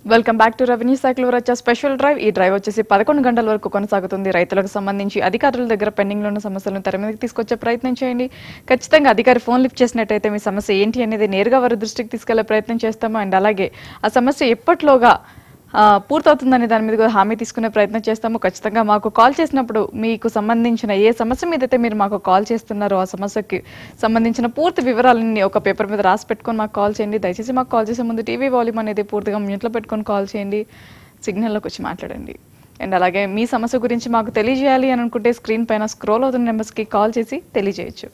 Welcome back to revenue శాఖలో వచ్చే special drive ఈ డ్రైవ్ వచ్చేసి పదకొండు గంటల వరకు కొనసాగుతుంది రైతులకు సంబంధించి అధికారుల దగ్గర పెండింగ్ లో ఉన్న సమస్యలను తెర మీదకి తీసుకొచ్చే ప్రయత్నం చేయండి ఖచ్చితంగా అధికారి ఫోన్ లిఫ్ట్ చేసినట్టయితే మీ సమస్య ఏంటి అనేది నేరుగా వారి దృష్టికి తీసుకెళ్లే ప్రయత్నం చేస్తాము అండ్ అలాగే ఆ సమస్య ఎప్పట్లోగా ఆ, పూర్తవుతుందనే దాని మీద కూడా హామీ తీసుకునే ప్రయత్నం చేస్తాము ఖచ్చితంగా మాకు కాల్ చేసినప్పుడు మీకు సంబంధించిన ఏ సమస్య మీద అయితే మీరు మాకు కాల్ చేస్తున్నారో ఆ సమస్యకి సంబంధించిన పూర్తి వివరాలన్నీ ఒక పేపర్ మీద రాసి పెట్టుకొని మాకు కాల్ చేయండి దయచేసి మాకు కాల్ చేసే ముందు టీవీ వాల్యూమ్ అనేది పూర్తిగా మ్యూట్లో పెట్టుకొని కాల్ చేయండి సిగ్నల్లోకి వచ్చి మాట్లాడండి అండ్ అలాగే మీ సమస్య గురించి మాకు తెలియజేయాలి అని అనుకుంటే స్క్రీన్ పైన స్క్రోల్ అవుతున్న నెంబర్స్కి కాల్ చేసి తెలియజేయచ్చు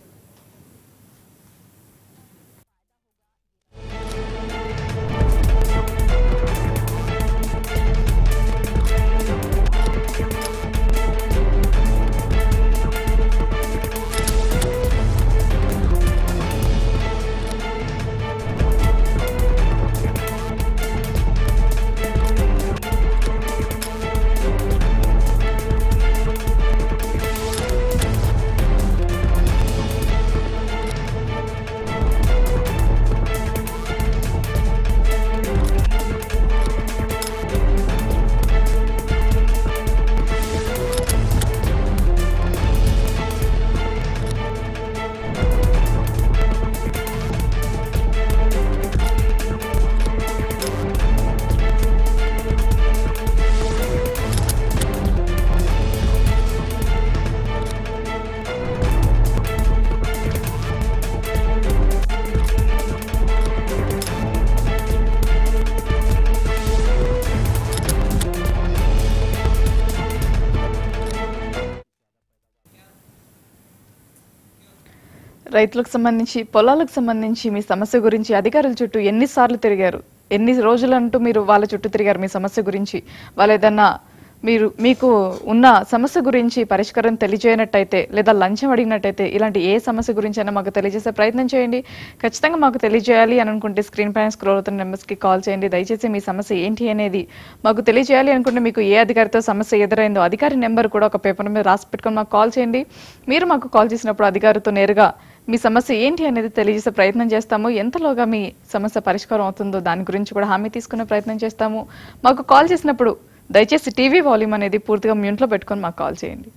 రైతులకు సంబంధించి పొలాలకు సంబంధించి మీ సమస్య గురించి అధికారుల చుట్టూ ఎన్నిసార్లు తిరిగారు ఎన్ని రోజులంటూ మీరు వాళ్ళ చుట్టూ తిరిగారు మీ సమస్య గురించి వాళ్ళు ఏదన్నా మీరు మీకు ఉన్న సమస్య గురించి పరిష్కారం తెలియజేయనట్టయితే లేదా లంచం అడిగినట్టయితే ఇలాంటి ఏ సమస్య గురించి అయినా మాకు తెలియజేసే ప్రయత్నం చేయండి ఖచ్చితంగా మాకు తెలియజేయాలి అని అనుకుంటే స్క్రీన్ పైన స్క్రోల్ అవుతున్న నెంబర్స్కి కాల్ చేయండి దయచేసి మీ సమస్య ఏంటి అనేది మాకు తెలియజేయాలి అనుకుంటే మీకు ఏ అధికారితో సమస్య ఎదురైందో అధికారి నెంబర్ కూడా ఒక పేపర్ మీద రాసి పెట్టుకొని మాకు కాల్ చేయండి మీరు మాకు కాల్ చేసినప్పుడు అధికారితో నేరుగా మీ సమస్య ఏంటి అనేది తెలియజేసే ప్రయత్నం చేస్తాము ఎంతలోగా మీ సమస్య పరిష్కారం అవుతుందో దాని గురించి కూడా హామీ తీసుకునే ప్రయత్నం చేస్తాము మాకు కాల్ చేసినప్పుడు దయచేసి టీవీ వాల్యూమ్ అనేది పూర్తిగా మ్యూట్లో పెట్టుకొని మాకు కాల్ చేయండి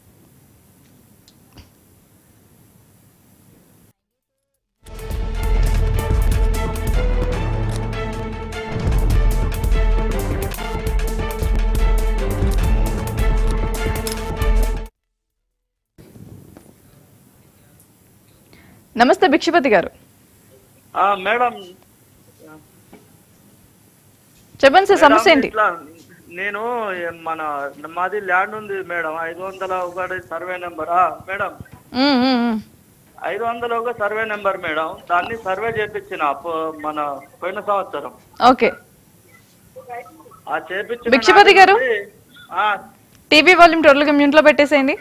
నమస్తే భిక్షపతి గారు ఆ, మేడం చెప్పండి సార్ సమస్య మేడం, ఏంటి ఇట్లా నేను ఏ, మన మాది ల్యాండ్ ఉంది మేడం ఐదు వందల ఒకటి సర్వే నెంబరా మేడం ఉమ్, ఉమ్, ఉమ్. ఐదు వందల ఒక సర్వే నెంబర్ మేడం దాన్ని సర్వే చేపించిన అప్పు- మన పోయిన సంవత్సరం ఓకే ఆ చేపించిన భిక్షపతి నాటి గారు? నుండి, ఆ, టీవీ వాల్యూమ్ టోటల్గా మ్యూట్లో పెట్టేసేయండి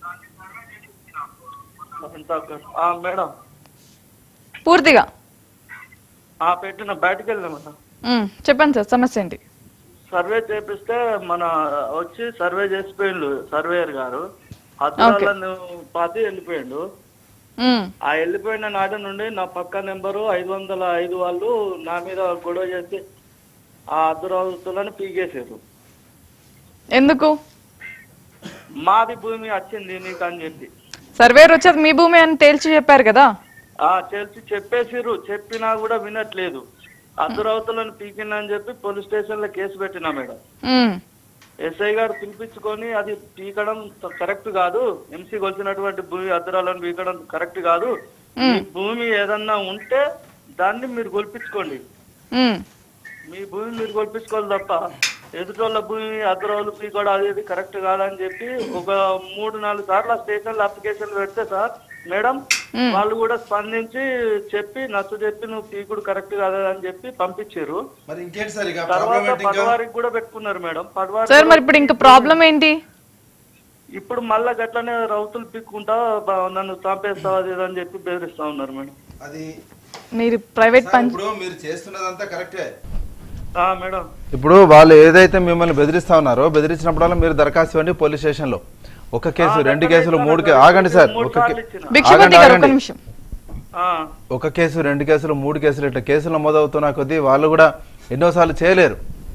ఎంత ఒక- ఆ, మేడం పూర్తిగా ఆ పెట్టిన బయటకు వెళ్ళిన మేడం ఉమ్, చెప్పండి సార్ సమస్య ఏంటి సర్వే చేపిస్తే మన వచ్చి సర్వే చేసిపోయిండు సర్వేయర్ గారు అద్దాలను పాతి వెళ్ళిపోయిండు ఉమ్, ఆ వెళ్ళిపోయిన నాటి నుండి నా పక్క నెంబరు ఐదు వందల ఐదు వాళ్ళు నా మీద గొడవ చేసి ఆ అర్ధరాతులను పీకేసారు ఎందుకు మాది భూమి వచ్చింది నీకు అని చెప్పి సర్వేర్ వచ్చేది మీ భూమి అని తేల్చి చెప్పారు కదా ఆ తెలిసి చెప్పేసిర్రు చెప్పినా కూడా వినట్లేదు అర్ధరాతులను పీకిందని చెప్పి పోలీస్ స్టేషన్ లో కేసు పెట్టినా మేడం ఉమ్, ఎస్ఐ గారు పిలిపించుకొని అది పీకడం కరెక్ట్ కాదు ఎంసీ కొలిచినటువంటి భూమి అద్దరాలను పీకడం కరెక్ట్ కాదు మీ భూమి ఏదన్నా ఉంటే దాన్ని మీరు గొల్పించుకోండి ఉమ్, మీ భూమి మీరు కొల్పించుకోవాలి తప్ప ఎదుటోళ్ళ భూమి అద్దరాలు పీకోవడం అది ఇది కరెక్ట్ కాదని చెప్పి ఒక మూడు నాలుగు సార్లు ఆ స్టేషన్లో అప్లికేషన్ పెడితే సార్ మేడం వాళ్ళు కూడా స్పందించి చెప్పి నచ్చ చెప్పి నువ్వు పీకుడు కరెక్ట్ కాదు అని చెప్పి పంపించారు మరి ఇంకేంటి సార్ ఇక ప్రాబ్లం తర్వాత ఏంటి ఇంకా పడవారికి కూడా పెట్టుకున్నారు మేడం పడవారి సార్ మరి ఇప్పుడు ఇంకా ప్రాబ్లం ఏంటి ఇప్పుడు మళ్ళా గట్లనే రౌతులు పీక్కుంటా బా- నన్ను చంపేస్తావు అది ఇది అని చెప్పి బెదిరిస్తా ఉన్నారు మేడం అది మీరు ప్రైవేట్ సార్, పని ఇప్పుడు మీరు చేస్తున్నదంతా కరెక్టే ఆ, మేడం ఇప్పుడు వాళ్ళు ఏదైతే మిమ్మల్ని బెదిరిస్తా ఉన్నారో బెదిరించినప్పుడల్లా మీరు దరఖాస్తు ఇవ్వండి పోలీస్ స్టేషన్ లో ఒక కేసు రెండు కేసులు మూడు కే- ఆగండి సార్ మూడు ఒక సార్లు కే- ఇచ్చిన. భిక్షపతి ఆగండి, గారు ఒక ఆగండి. నిమిషం ఆ, ఒక కేసు రెండు కేసులు మూడు కేసులు ఇట్లా కేసులు నమోదవుతున్న కొద్దీ వాళ్ళు కూడా ఎన్నోసార్లు చేయలేరు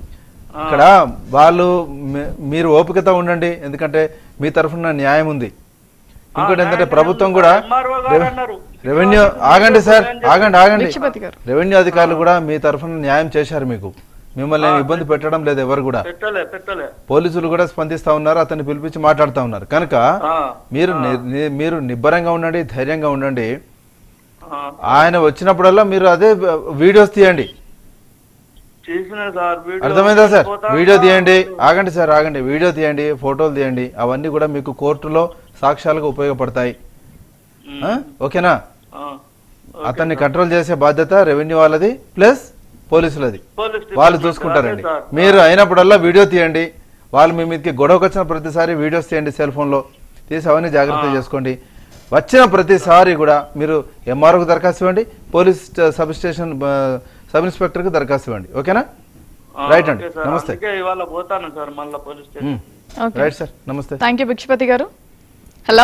ఇక్కడ వాళ్ళు మీ- మీరు ఓపికతో ఉండండి ఎందుకంటే మీ తరఫున న్యాయం ఉంది ఇంకోటి ఏంటంటే ప్రభుత్వం కూడా ఎంఆర్ఓ గారు అన్నారు రెవెన్యూ ఆగండి సార్ ఆగండి ఆగండి భిక్షపతి గారు. రెవెన్యూ అధికారులు కూడా మీ తరఫున న్యాయం చేశారు మీకు మిమ్మల్ని ఏమి ఇబ్బంది పెట్టడం లేదు ఎవరు కూడా పెట్టలే పెట్టలే పోలీసులు కూడా స్పందిస్తా ఉన్నారు అతన్ని పిలిపించి మాట్లాడుతూ ఉన్నారు కనుక ఆ, మీరు ని- ని- మీరు నిబ్బరంగా ఉండండి ధైర్యంగా ఉండండి ఆ. ఆయన వచ్చినప్పుడల్లా మీరు అదే వీడియోస్ తీయండి చేసిన సార్ వీడియో అర్థమైందా సార్ పోతా వీడియో తీయండి ఆగండి సార్ ఆగండి వీడియో తీయండి ఫోటోలు తీయండి అవన్నీ కూడా మీకు కోర్టులో సాక్ష్యాలుగా ఉపయోగపడతాయి ఆ? ఓకేనా ఆ. అతన్ని కంట్రోల్ చేసే బాధ్యత రెవెన్యూ వాళ్ళది ప్లస్ పోలీసులది పోలీస్ వాళ్ళు డిపార్ట్మెంట్ చూసుకుంటారండి అదే సార్. మీరు అయినప్పుడల్లా వీడియో తీయండి వాళ్ళు మీ మీదకి గొడవకు వచ్చిన ప్రతిసారి వీడియోస్ తీయండి సెల్ ఫోన్లో తీసి అవన్నీ జాగ్రత్త చేసుకోండి వచ్చిన ప్రతిసారి కూడా మీరు ఎంఆర్ఓకి దరఖాస్తు ఇవ్వండి పోలీస్ స్ట- సబ్ స్టేషన్ ఆ, సబ్ ఇన్స్పెక్టర్కి దరఖాస్తు ఇవ్వండి ఓకేనా ఆ, రైట్ అండి ఓకే సార్. నమస్తే అందుకే ఇవాళ పోతాను సార్ మళ్ళీ పోలీస్ స్టేషన్ ఉమ్. ఓకే రైట్ సార్ నమస్తే థ్యాంక్ యూ భిక్షపతి గారు హలో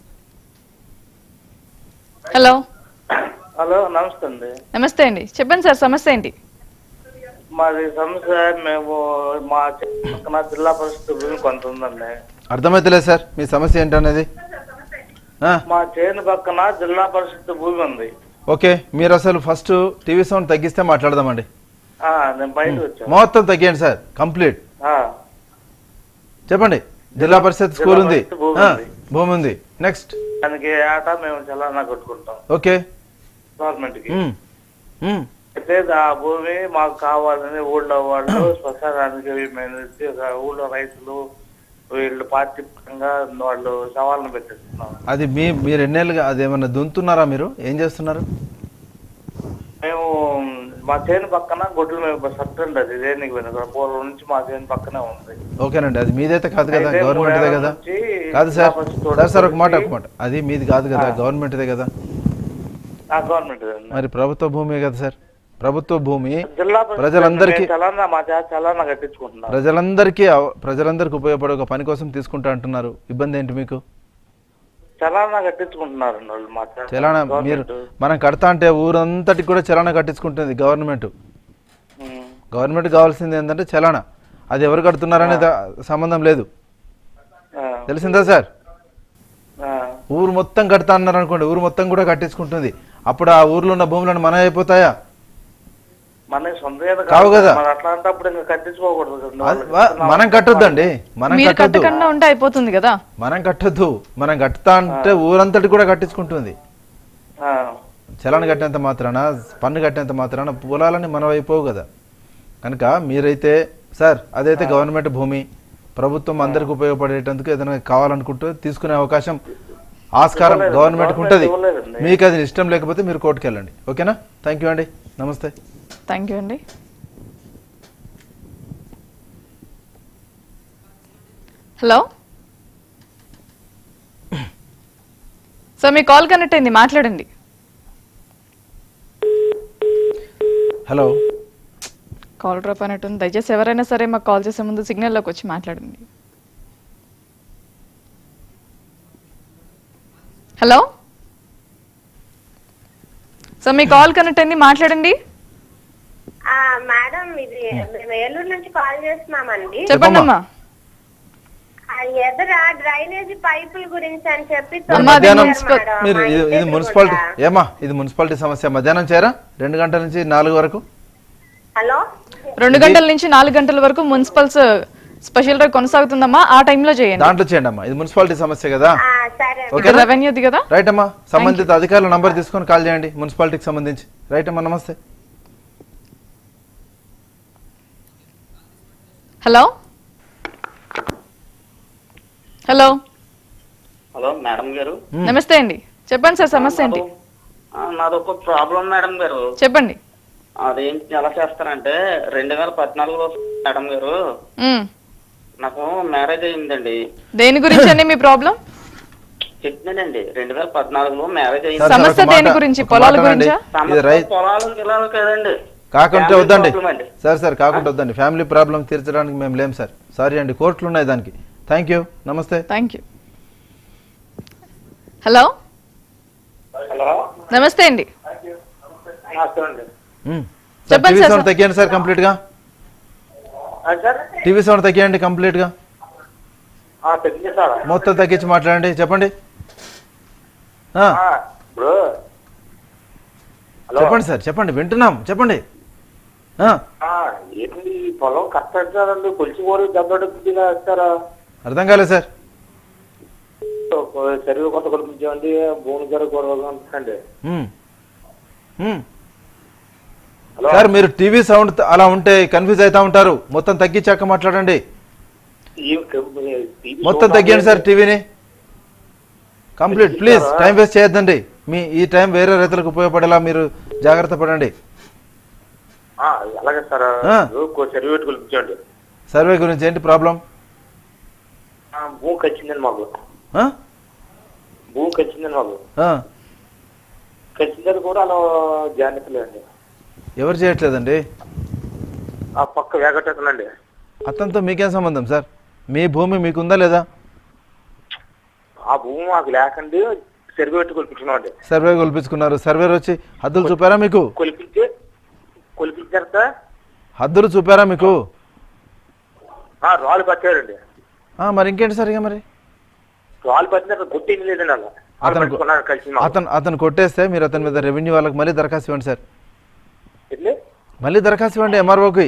హలో హలో నమస్తే అండి నమస్తే అండి చెప్పండి సార్ సమస్య ఏంటి మాది సమస్య మేము మా పక్కన జిల్లా పరిస్థితి భూమి కొంత ఉందండి అర్థమైతలేదు సార్ మీ సమస్య ఏంటనేది ఆ, మా చేను పక్కన జిల్లా పరిషత్ భూమి ఉంది ఓకే మీరు అసలు ఫస్ట్ టీవీ సౌండ్ తగ్గిస్తే మాట్లాడదామండి ఆ, నేను బయట వచ్చాను మొత్తం తగ్గియండి సార్ కంప్లీట్ ఆ, చెప్పండి జిల్లా పరిషత్ స్కూల్ ఉంది పరిషత్ భూమి ఆ, ఉంది. భూమి ఉంది నెక్స్ట్ దానికి ఏటా మేము చలానా కట్టుకుంటాం ఓకే గవర్నమెంట్ కి ఉమ్, ఉమ్, అయితే ఆ భూమి మాకు కావాలని ఊళ్ళో వాళ్ళు శ్మశానానికి మేము ఇచ్చి ఒక ఊళ్ళో రైతులు వీళ్ళు పార్టీ పరంగా వాళ్ళు సవాళ్ళను పెట్టేస్తున్నాం అది మీ మీరు ఎన్నేళ్ళుగా అది ఏమన్నా దున్నుతున్నారా మీరు ఏం చేస్తున్నారు మేము మా చేను పక్కన గొడ్లు మేము సత్తుండి అది దేనికి పోయిన పూర్వం నుంచి మా చేను పక్కనే ఉంది ఓకేనండి అది మీదైతే కాదు కదా అయితే గవర్నమెంట్దే మూడేళ్ల కదా నుంచి కాదు సార్ నా ఫస్ట్ సార్ సార్ ఒక మాట తోట ఒక మాట అది మీది కాదు కదా గవర్నమెంట్దే కదా ఆ గవర్నమెంట్ మరి ప్రభుత్వ భూమి కదా సార్ ప్రభుత్వ భూమి జిల్లా పరిషత్ ప్రజలందరికీ మేము చలానా మా చేత చలానా కట్టించుకుంటున్నాం ప్రజలందరికీ అవ- ప్రజలందరికీ ఉపయోగపడే ఒక పని కోసం తీసుకుంటా అంటున్నారు ఇబ్బంది ఏంటి మీకు చలానా కట్టించుకుంటున్నారు వాళ్ళు మా చేత చలానా మీరు గవర్నమెంట్. మనం కడతా అంటే ఊరంతటికి కూడా చలానా కట్టించుకుంటుంది గవర్నమెంట్ ఉమ్. గవర్నమెంట్ కావాల్సింది ఏంటంటే చలానా అది ఎవరు కడుతున్నారనే దా- సంబంధం లేదు ఆ, తెలిసిందా సార్ ఆ. ఊరు మొత్తం కడతా అన్నారు అనుకోండి ఊరు మొత్తం కూడా కట్టించుకుంటుంది అప్పుడు ఆ ఊర్లో ఉన్న భూములను మన అయిపోతాయా మన సొంత ఏదో కావు కాదు కదా. మరి అట్లాంటప్పుడు ఇంకా కట్టించుకోకూడదు కదా. అది వాళ్ళకి వా- ఇస్తున్నాం. మనం కట్టొద్దండి మనం మీరు కట్టొద్దు కట్టకుండా ఉంటే అయిపోతుంది కదా మనం కట్టొద్దు మనం కట్టుతా అంటే ఊరంతటి కూడా కట్టించుకుంటుంది ఆ, చలాన్ కట్టేంత మాత్రాన పన్ను కట్టేంత మాత్రాన పొలాలని మనం అయిపోవు కదా కనుక మీరైతే సార్ అదైతే గవర్నమెంట్ భూమి ప్రభుత్వం అందరికి ఉపయోగపడేటందుకు ఏదైనా కావాలనుకుంటే తీసుకునే అవకాశం ఆస్కారం ఇవ్వలేదు. గవర్నమెంట్కి ఉంటుంది గవర్నమెంట్ ఇవ్వలేదండి. మీకు అది ఇష్టం లేకపోతే మీరు కోర్టుకు వెళ్ళండి ఓకేనా థ్యాంక్ యూ అండి నమస్తే థ్యాంక్ యూ అండి హలో సార్ మీ కాల్ కనెక్ట్ అయింది మాట్లాడండి హలో కాల్ డ్రాప్ అయినట్టుంది దయచేసి ఎవరైనా సరే మాకు కాల్ చేసే ముందు సిగ్నల్లోకి వచ్చి మాట్లాడండి హలో సార్ మీ కాల్ కనెక్ట్ అయింది మాట్లాడండి ఆ మేడం ఇది మేము ఏలూరు నుంచి కాల్ చేస్తున్నామండి చెప్పండి అమ్మా ఆ ఎదుర డ్రైనేజీ పైపుల గురించి అని చెప్పి మీరు అమ్మా, అది మధ్యాహ్నం మున్సిపల్- మేడం, మీరు మా ఇది ఇంటి ఇది ఎదురుగుండా. మున్సిపాలిటీ ఏమా ఇది మున్సిపాలిటీ సమస్య మధ్యాహ్నం చేరా రెండు గంటల నుంచి నాలుగు వరకు హలో రెండు గంటల నుంచి నాలుగు గంటల వరకు మున్సిపల్స్ స్పెషల్ డ్రైవ్ కొనసాగుతుందమ్మా ఆ టైంలో చేయండి దాంట్లో చేయండి అమ్మా ఇది మున్సిపాలిటీ సమస్య కదా ఆ, సరే ఓకేనా? రెవెన్యూది కదా రైట్ అమ్మా సంబంధిత అధికారుల నంబర్ తీసుకొని కాల్ చేయండి మున్సిపాలిటీకి సంబంధించి రైట్ అమ్మా నమస్తే హలో హలో హలో మేడం గారు నమస్తే అండి చెప్పండి సార్ సమస్య ఏంటి ఆ, నాది ఒక ప్రాబ్లం మేడం గారు చెప్పండి అదేంటి ఎలా చేస్తారంటే రెండు వేల పద్నాలుగులో మేడం గారు ఉమ్. నాకు మ్యారేజ్ అయిందండి దేని గురించి అండి మీ ప్రాబ్లం చెప్తున్నానండి రెండు వేల పద్నాలుగులో మ్యారేజ్ సార్, అయింది సార్, సమస్య ఒక మాట- దేని గురించి? ఒక పొలాల మాట అండి. గురించా? ఇది సమస్య రైట్ పొలాలు గిలాలు కదండి కాకుంటే Family వద్దండి problem అండి. సార్ సార్ కాకుంటే వద్దండి ఫ్యామిలీ ప్రాబ్లం తీర్చడానికి మేము లేం సార్ సారీ అండి కోర్టులు ఉన్నాయి దానికి థ్యాంక్ యూ నమస్తే థ్యాంక్ యూ హలో హలో నమస్తే అండి నమస్తే అండి మ్మ్. సార్ చెప్పండి టీవీ సార్, సౌండ్ సార్. తగ్గియండి సార్ కంప్లీట్ గా సార్ టీవీ సౌండ్ తగ్గియండి కంప్లీట్గా తగ్గింది సార్ మొత్తం తగ్గించి మాట్లాడండి చెప్పండి ఆ, ఇప్పుడు హలో చెప్పండి సార్ చెప్పండి వింటున్నాం చెప్పండి ఆ, ఆ, ఏంటి ఈ పొలం కష్టపడతారండి కొలిచి పోరు దెబ్బడుగా ఇస్తారా అర్థం కాలేదు సార్ సరిగ్గా కొత్త కొలిపించామండి భూమి గారు గొడవగా ఉంటుందండి ఉమ్. ఉమ్. హలో సార్ మీరు టీవీ సౌండ్ త- అలా ఉంటే కన్ఫ్యూజ్ అవుతా ఉంటారు మొత్తం తగ్గించాక మాట్లాడండి ఈ- ఈ- మొత్తం తగ్గియండి సార్ టీవీని కంప్లీట్ ప్లీజ్ టైం వేస్ట్ చేయొద్దండి మీ ఈ టైం వేరే రైతులకు ఉపయోగపడేలా మీరు జాగ్రత్త పడండి ఆ, అలాగే సార్ ఆ. సరిగ్గా పెట్టి కొలిపించండి సర్వే గురించి ఏంటి ప్రాబ్లం ఆ, భూమి కచ్చిందండి మాకు ఆ? భూమి కచ్చిందండి మాకు ఆ. కచ్చిందని కూడా అలా జాగ్రత్త లేదండి ఎవరు చేయట్లేదండి ఆ పక్క వేగట్టేస్తుందండి అతనితో మీకేం సంబంధం సార్ మీ భూమి మీకుందా లేదా ఆ భూమి మాకు లేకండి సరిగ్గా పెట్టి కొలిపించుకున్నామండి సర్వే కొలిపించుకున్నారు సర్వేర్ వచ్చి హద్దులు చూపారా మీకు కొలిపించి కొలిపించారు సార్ హద్దులు చూపారా మీకు ఆ, రాళ్ళు పట్టారండి ఆ, మరి ఇంకేంటి సార్ ఇక మరి రాళ్ళు పట్టినారు గుర్తింది లేదండి అలా అతను పట్టుకున్నారు కలిసి మాకు. అతను అతను కొట్టేస్తే మీరు అతని మీద రెవెన్యూ వాళ్ళకి మళ్ళీ దరఖాస్తు ఇవ్వండి సార్ ఏంటి మళ్ళీ దరఖాస్తు ఇవ్వండి ఎంఆర్ఓకి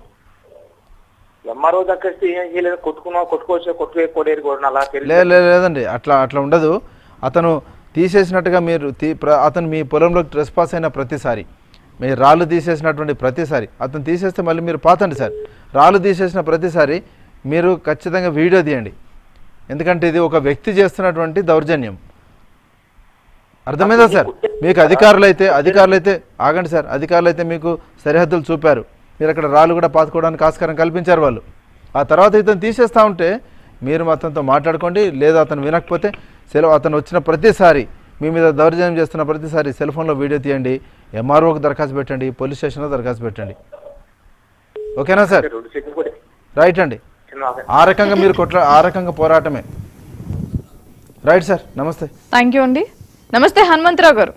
ఎంఆర్ఓ దక్కేస్తే ఏం చేయలేదు కొట్టుకున్నాం కొట్టుకోవచ్చు కొట్టుకు కొడేరు కూడా అలా లే తెలియదు లే- లేదండి అట్లా అట్లా ఉండదు అతను తీసేసినట్టుగా మీరు తీ- ప్ర- అతను మీ పొలంలోకి ట్రెస్ పాస్ అయిన ప్రతిసారి మీరు రాళ్ళు తీసేసినటువంటి ప్రతిసారి అతను తీసేస్తే మళ్ళీ మీరు పాతండి సార్ రాళ్ళు తీసేసిన ప్రతిసారి మీరు ఖచ్చితంగా వీడియో తీయండి ఎందుకంటే ఇది ఒక వ్యక్తి చేస్తున్నటువంటి దౌర్జన్యం అర్థమైందా సార్ మీకు అధికారులు అయితే అధికారులు అయితే ఆగండి సార్ అధికారులు అయితే మీకు సరిహద్దులు చూపారు మీరు అక్కడ రాళ్ళు కూడా పాతుకోవడానికి ఆస్కారం కల్పించారు వాళ్ళు ఆ తర్వాత ఇతను తీసేస్తా ఉంటే మీరు అతనితో మాట్లాడుకోండి లేదా అతను వినకపోతే సెలవు అతను వచ్చిన ప్రతిసారి మీ మీద దౌర్జన్యం చేస్తున్న ప్రతిసారి సెల్ ఫోన్లో వీడియో తీయండి ఎంఆర్ఓకి దరఖాస్తు పెట్టండి పోలీస్ స్టేషన్లో దరఖాస్తు పెట్టండి ఓకేనా సార్ రెండు సెకండ్ కూడా రైట్ అండి చిన్న ఆగండి. ఆ రకంగా మీరు కొట్ల ఆ రకంగా పోరాటమే రైట్ సార్ నమస్తే థ్యాంక్ యూ అండి నమస్తే హనుమంతరావు గారు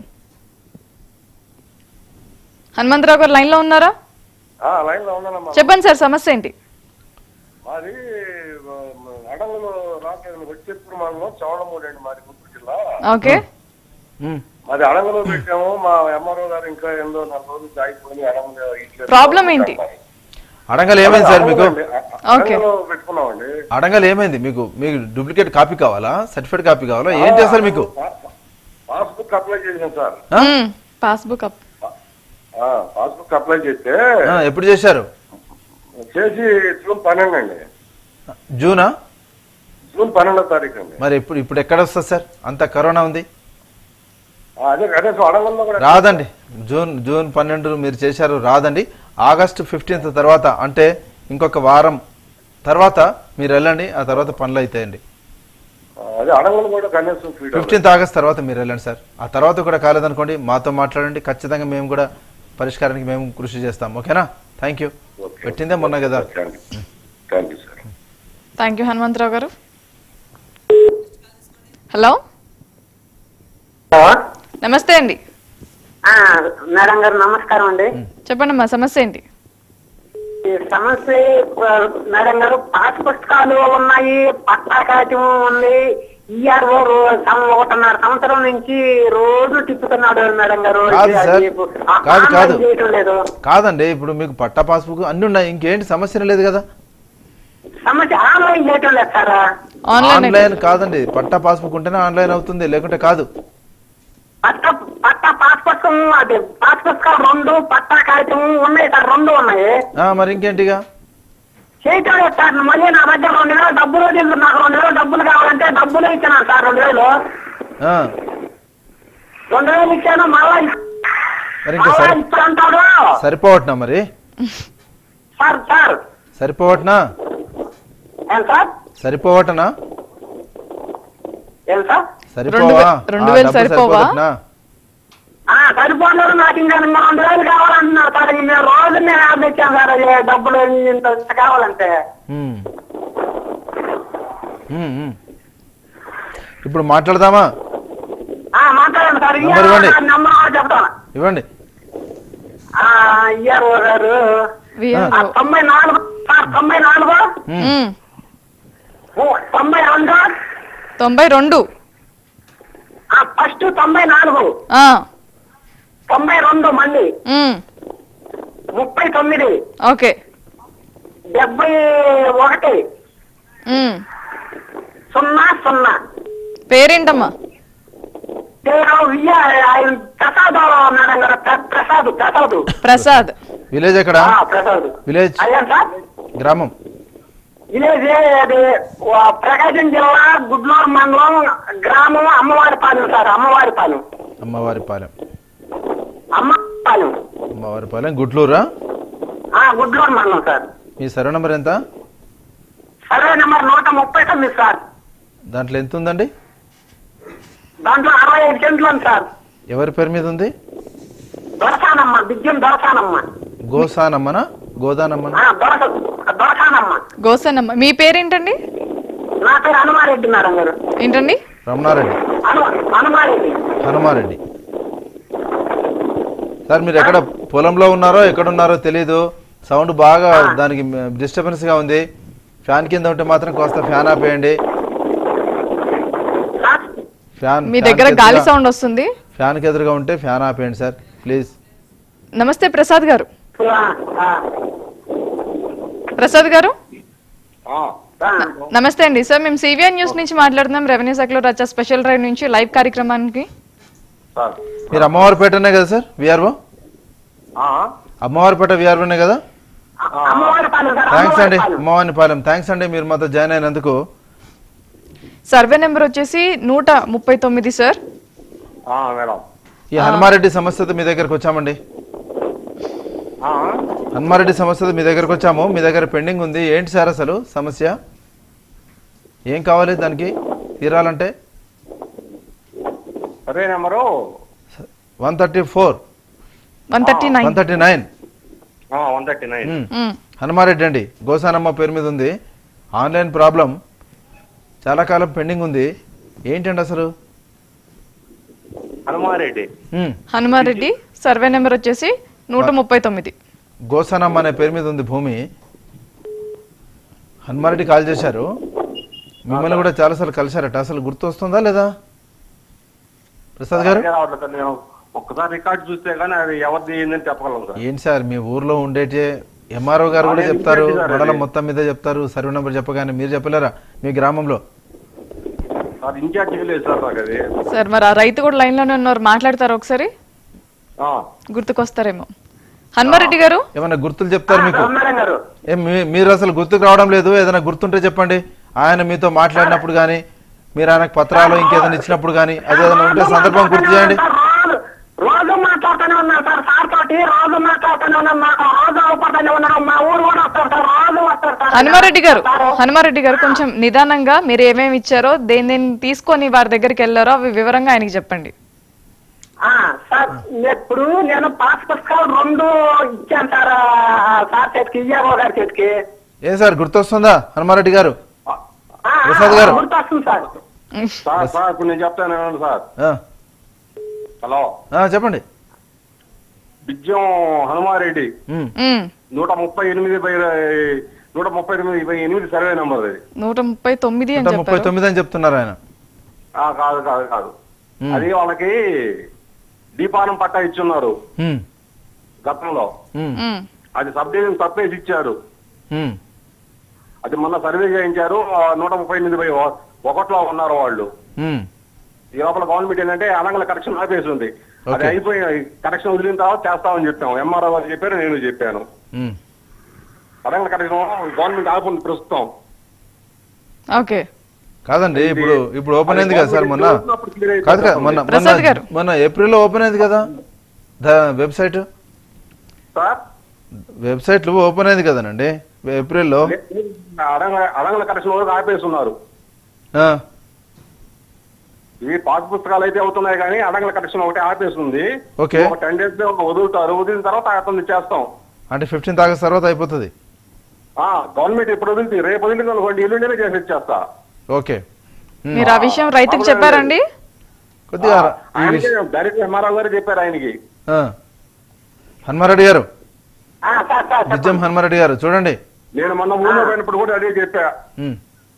హనుమంతరావు గారు లైన్లో ఉన్నారా లైన్ లో ఉన్నానమ్మా చెప్పండి సార్ సమస్య ఏంటి మాది అడవులు రాకేదని వచ్చేప్పుడు మనలో చవడమూడి అండి మాది గుంటూరు జిల్లా ఓకే ఉమ్. మాది అడవులో పెట్టాము మా ఎంఆర్ఓ గారు ఇంకా ఎందో నాలుగు రోజులు ఆగిపోయి అడవులు ఇట్లా ప్రాబ్లం ఏంటి అడంగల్ ఏమైంది సార్ మీకు అడవులండి. అ- ఓకే. అడవులో పెట్టుకున్నామండి అడంగల్ ఏమైంది మీకు మీకు డూప్లికేట్ కాపీ కావాలా సర్టిఫికేట్ కాపీ కావాలా ఏం చేస్తారు మీకు పా- పాస్బుక్ అప్లై చేసాం సార్ ఆ? మ్మ్. పాస్బుక్ అప్ ఆ, పాస్బుక్ అప్లై చేస్తే ఆ, ఎప్పుడు చేశారు చేసి జూన్ పన్నెండు అండి జూనా జూన్ పన్నెండో తారీఖు అండి మరి ఇప్పుడు ఇప్పుడు ఎక్కడ వస్తుంది సార్ అంత కరోనా ఉంది ఆ, అదే అదే సో అడవుల్లో కూడా రాదండి జూన్ జూన్ పన్నెండు మీరు చేశారు రాదండి ఆగస్టు ఫిఫ్టీన్త్ తర్వాత అంటే ఇంకొక వారం తర్వాత మీరు వెళ్ళండి ఆ తర్వాత పనులు అవుతాయండి ఆ, అదే అడవులు కూడా కనీసం ఫీడ్ ఫిఫ్టీన్త్ ఆగస్ట్ తర్వాత మీరు వెళ్ళండి సార్ ఆ తర్వాత కూడా కాలేదనుకోండి మాతో మాట్లాడండి ఖచ్చితంగా మేము కూడా పరిష్కారానికి మేము కృషి చేస్తాం ఓకేనా థ్యాంక్ యూ ఓకే. పెట్టిందే మొన్న కదా thank you thank you sir thank you Hanumantharao గారు హలో నమస్తే అండి ఆ, మేడం గారు నమస్కారం అండి చెప్పండి మా సమస్య ఏంటి ఈ సమస్య ఆ, మేడం గారు పాస్ పుస్తకాలు ఉన్నాయి పట్టా కాగితం ఉంది ఈఆర్ఓ ఒకటిన్నర సంవత్సరం నుంచి రోజు తిప్పుతున్నాడు మేడం గారు కాదు సార్. అది ఆ- కాదు, ఆన్లైన్ కాదు. చేయటం లేదు కాదండి ఇప్పుడు మీకు పట్టా పాస్బుక్ అన్ని ఉన్నాయి ఇంకేంటి సమస్య లేదు కదా సమస్య ఆన్లైన్ చేయటం లేదు సార్ ఆన్లైన్ ఆన్లైన్ కాదండి పట్టా పాస్బుక్ ఉంటేనే ఆన్లైన్ అవుతుంది లేకుంటే కాదు పట్ట పట్ట పాస్ పుస్తకం అది పాస్ పుస్తకాలు రెండు పట్టా కాగితం ఉన్నాయి సార్ రెండు ఉన్నాయి ఆ, మరి ఇంకేంటిగా చేయటం లేదు సార్ మళ్ళీ నా దగ్గర రెండు వేలు డబ్బులు వదిలింది. నాకు రెండు వేలు డబ్బులు కావాలంటే డబ్బులు ఇచ్చినాను సార్ రెండు వేలు ఆ, రెండు వేలు ఇచ్చాను మళ్ళా మరి ఇంకా మళ్ళా సరి ఇస్తానంటాడు సరిపోవట్నా మరి సార్ సార్ సరిపోవట్నా ఏం సార్ సరిపోవటనా ఏం సార్ సరిపోవా రెండు ఆ, వేలు డబ్బు సరిపోవా? సరిపోవట్నా? ఆ సరిపోలేదు నాకు ఇంకా ఇంకా రెండు వేలు కావాలంటున్నారు సార్ ఇంక నేను రోజు నేను యాభై ఇచ్చాను సార్ అది డబ్బులు ఇంత ఇంత కావాలంటే ఉమ్. ఉమ్, ఉమ్. ఇప్పుడు మాట్లాడదామా ఆ మాట్లాడండి సార్ నంబర్ ఇవ్వండి. నెంబర్ చెప్తాను ఇవ్వండి ఆ ఇయ్యారు గారు విఆర్ఓ ఆ తొంభై నాలుగు సార్ తొంభై నాలుగు ఉమ్. ఓ, తొంభై రెండు తొంభై రెండు ఆ, ఫస్ట్ తొంభై నాలుగు ఆ, తొంభై రెండు మళ్ళీ ఉమ్. ముప్పై తొమ్మిది ఓకే డెబ్బై ఒకటి ఉమ్. సున్నా సున్నా పేరేంటమ్మా పేరు వియ్య ఆయన ప్రసాద్ మేడం గారు ప్ర- ప్రసాద్ ప్రసాద్ ప్రసాద్ విలేజ్ ఎక్కడ ఆ, ప్రసాద్ విలేజ్ అయ్యా సార్ గ్రామం విలేజ్ అది ఆ, ప్రకాశం జిల్లా గుడ్లూరు మండలం గ్రామం అమ్మవారిపాలెం సార్ అమ్మవారిపాలెం అమ్మవారిపాలెం అమ్మవారిపాలెం అమ్మవారిపాలెం గుడ్లూరా ఆ, గుడ్లూరు మండలం సార్ మీ సర్వే నెంబర్ ఎంత సర్వే నెంబర్ నూట ముప్పై తొమ్మిది సార్ దాంట్లో ఎంత ఉందండి దాంట్లో అరవై ఐదు సెంట్లు ఉంది సార్ ఎవరి పేరు మీద ఉంది దొరసానమ్మ బిజ్యం దొరసానమ్మ గోసానమ్మనా గోదానమ్మనా ఆ, దొరస దొరసానమ్మ గోసన్నమ్మ మీ పేరేంటండి నా పేరు హనుమారెడ్డి మేడం గారు ఏంటండి రమణారెడ్డి హను హనుమారెడ్డి హనుమారెడ్డి సార్ మీరు ఎక్కడ పొలంలో ఉన్నారో ఎక్కడ ఉన్నారో తెలీదు సౌండ్ బాగా దానికి డిస్టర్బెన్స్ గా ఉంది ఫ్యాన్ కింద ఉంటే మాత్రం కాస్త ఫ్యాన్ ఆపేయండి సార్ ఫ్యాన్ మీ ఫ్యాన్ దగ్గర కి గాలి ఎదురుగా- సౌండ్ వస్తుంది ఫ్యాన్ కి ఎదురుగా ఉంటే ఫ్యాన్ ఆపేయండి సార్ ప్లీజ్ నమస్తే ప్రసాద్ గారు ఆ, ఆ, ప్రసాద్ గారు ఆ, ఆ. నమస్తే అండి సార్ మేము సివిఆర్ న్యూస్ నుంచి మాట్లాడుతున్నాం రెవెన్యూ శాఖలో రచ్చ స్పెషల్ డ్రైవ్ నుంచి లైవ్ కార్యక్రమానికి సార్ మీరు అమ్మవారిపేటనే కదా సార్ విఆర్ఓ ఆ, అమ్మవారిపేట విఆర్ఓనే కదా అమ్మవారిపాలెం సార్ థ్యాంక్స్ అండి అమ్మవారిపాలెం. అమ్మవారిపాలెం థ్యాంక్స్ అండి మీరు మాతో జాయిన్ అయినందుకు సర్వే నెంబర్ వచ్చేసి నూట ముప్పై తొమ్మిది సార్ ఆ, మేడం ఈ హనుమారెడ్డి సమస్యతో మీ దగ్గరకు వచ్చామండి ఆ, హనుమారెడ్డి సమస్యతో మీ దగ్గరకు వచ్చాము మీ దగ్గర పెండింగ్ ఉంది ఏంటి సార్ అసలు సమస్య ఏం కావాలి దానికి తీరాలంటే survey number one thirty four one thirty nine one thirty nine one thirty nine Hanumareddy అండి గోసానమ్మ పేరు మీద ఉంది ఆన్లైన్ ప్రాబ్లం చాలా కాలం పెండింగ్ ఉంది ఏంటండి అసలు హనుమారెడ్డి ఉమ్, హనుమారెడ్డి సర్వే నెంబర్ వచ్చేసి నూట ముప్పై తొమ్మిది గోసానమ్మ అనే పేరు మీద ఉంది భూమి హనుమారెడ్డి కాల్ చేశారు మిమ్మల్ని కూడా చాలాసార్లు కలిశారట అసలు గుర్తు వస్తుందా లేదా ప్రసాద్ గారు అలాగే రావట్లేదు సార్. నేను ఒక్కసారి రికార్డ్ చూస్తే కానీ అది ఎవరిది ఏందని చెప్పగలను సార్ ఏంటి సార్ మీ ఊర్లో ఉండేటి ఎంఆర్ఓ గారు కూడా అదే చెప్తారు ఇంకేంటి సార్ మండలం అది? మొత్తం మీద చెప్తారు సర్వే నెంబర్ చెప్పగానే మీరు చెప్పలేరా మీ గ్రామంలో సార్ ఇన్ఛార్జ్ లేదు సార్ నాకు అది సార్ మరి ఆ రైతు కూడా లైన్లోనే ఉన్నారు మాట్లాడతారు ఒకసారి ఆ, గుర్తుకొస్తారేమో హనుమారెడ్డి గారు ఏమైనా గుర్తులు చెప్తారు మీకు బ్రహ్మాండం గారు ఏం మీ- మీరు అసలు గుర్తుకు రావడం లేదు ఏదైనా గుర్తుంటే చెప్పండి ఆయన మీతో మాట్లాడినప్పుడు కానీ మీరు ఆయనకు పత్రాలు ఇంకేదైనా ఇచ్చినప్పుడు కానీ అదేదైనా ఉంటే సందర్భం గుర్తు చేయండి సార్, రోజు రోజు మాట్లాడుతూనే ఉన్నా సార్ సార్ తోటి రోజు మాట్లాడుతూనే ఉన్నాం మాకు రోజు అవపడుతూనే ఉన్నాం మా ఊరు కూడా వస్తారు సార్ రోజు వస్తారు సార్ హనుమారెడ్డి గారు హనుమారెడ్డి గారు కొంచెం నిదానంగా మీరు ఏమేమి ఇచ్చారో దేని దేని తీసుకొని వారి దగ్గరికి వెళ్ళారో అవి వివరంగా ఆయనకి చెప్పండి ఆ, సార్ ఇప్పుడు నేను పాస్ పుస్తకాలు రెండు ఇచ్చాను సార్ ఆ, సార్ చేతికి ఇయ్యాబో గారి చేతికి ఏం సార్ గుర్తొస్తుందా హనుమారెడ్డి గారు ఆ, ఆ, ప్రసాద్ గారు. గుర్తొస్తుంది సార్ సార్ సార్ ఇప్పుడు నేను చెప్తాను వినండి సార్ ఆ, హలో ఆ, చెప్పండి బిజ్జం హనుమారెడ్డి ఉమ్, ఉమ్, నూట ముప్పై ఎనిమిది బై నూట ముప్పై ఎనిమిది బై ఎనిమిది సర్వే నెంబర్ అది నూట ముప్పై తొమ్మిది అని నూట ముప్పై చెప్పారు తొమ్మిది అని చెప్తున్నారు ఆయన ఆ, కాదు కాదు కాదు ఉమ్, అది వాళ్ళకి దీపానం పట్టా ఇచ్చున్నారు ఉమ్, గతంలో ఉమ్, ఉమ్, అది సబ్ డివిజన్ తప్పేసి ఇచ్చారు ఉమ్, అది మొన్న సర్వే చేయించారు ఆ, నూట ముప్పై ఎనిమిది బై ఒ- ఒకటిలో ఉన్నారు వాళ్ళు ఉమ్, ఈ లోపల గవర్నమెంట్ ఏంటంటే అనంగల కరెక్షన్ ఆపేసి ఉంది అది Okay. అయిపోయి కరెక్షన్ వదిలిన తర్వాత చేస్తామని చెప్పాము ఎంఆర్ఓ గారు చెప్పారు నేను చెప్పాను ఉమ్. అనంగల కరెక్షన్ గవర్నమెంట్ ఆపుంది ప్రస్తుతం ఓకే కాదండి ఇప్పుడు ఇప్పుడు ఓపెన్ అయింది కదా సార్ మొన్న అప్పుడు clear అయిపోతుంది. కాదు కదా మొన్న ప్రసాద్ మొన్న గారు. మొన్న ఏప్రిల్లో ఓపెన్ అయింది కదా the website sir website open అయింది కదనండి ఏప్రిల్లో అడంగ అడంగల కరెక్షన్ వరకు ఆపేసి ఉన్నారు ఆ, ఇవి పాస్ పుస్తకాలు అయితే అవుతున్నాయి కానీ అడంగల కరెక్షన్ ఒకటి ఆపేస్తుంది Okay. ఒక టెన్ డేస్ వదులుతారు వదిలిన తర్వాత అతను చేస్తాం అంటే ఫిఫ్టీన్త్ ఆగస్ట్ తర్వాత అయిపోతుంది ఆ గవర్నమెంట్ ఇప్పుడు వదిలింది రేపు వదిలింది అనుకోండి ఎల్లుండినే చేసి ఇచ్చేస్తా ఓకే ఉమ్. మీరు ఆ విషయం రైతుకి చెప్పారండి కొద్దిగా ఈ ఆయనకి విషయం డైరెక్ట్ ఎంఆర్ఓ గారు చెప్పారు ఆయనకి ఆ. హనుమారెడ్డి గారు ఆ, సార్ సార్ నిజం హనుమారెడ్డి గారు చూడండి నేను మొన్న ఊళ్ళో పోయినప్పుడు కూడా అదే చెప్పా ఉమ్.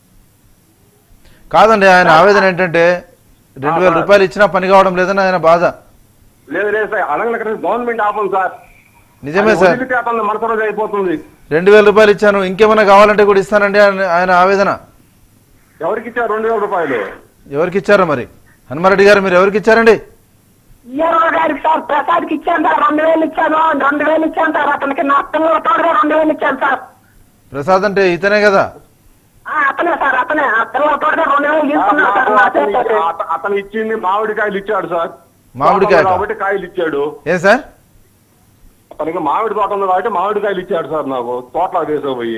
కాదండి ఆయన ఆవేదన ఏంటంటే రెండు వేల రూపాయలు ఇచ్చినా పని కావడం లేదని ఆయన బాధ లేదు లేదు సార్ అడగల గవర్నమెంట్ ఆపం సార్ నిజమే అది సార్ వదిలితే అతను మరుసటి రోజు అయిపోతుంది రెండు వేల రూపాయలు ఇచ్చాను ఇంకేమైనా కావాలంటే కూడా ఇస్తానండి ఆయన- ఆయన ఆవేదన ఎవరికి ఇచ్చారు రెండు వేల రూపాయలు ఎవరికి ఇచ్చారో మరి హనుమారెడ్డి గారు మీరు ఎవరికి ఇచ్చారండి ఈఆర్ఓ గారికి సార్ ప్రసాద్కి ఇచ్చాను సార్ రెండు వేలు ఇచ్చాను రెండు వేలు ఇచ్చాను సార్ అతనికి నా పిల్లల తోడుగా రెండు వేలు ఇచ్చాను సార్ ప్రసాద్ అంటే ఇతనే కదా ఆ, అతనే సార్ అతనే ఆ పిల్లల తోడుగా రెండు వేలు తీసుకున్నాను సార్ నా అతను చేతితోటి. అత- అతను ఇచ్చింది మామిడికాయలు ఇచ్చాడు సార్ మామిడికాయ తోట ఉంది కాబట్టి కాయలు ఇచ్చాడు ఏం సార్ అతనికి మామిడి తోట ఉంది కాబట్టి మామిడికాయలు ఇచ్చాడు సార్ నాకు తోటలో తీసుకుపోయి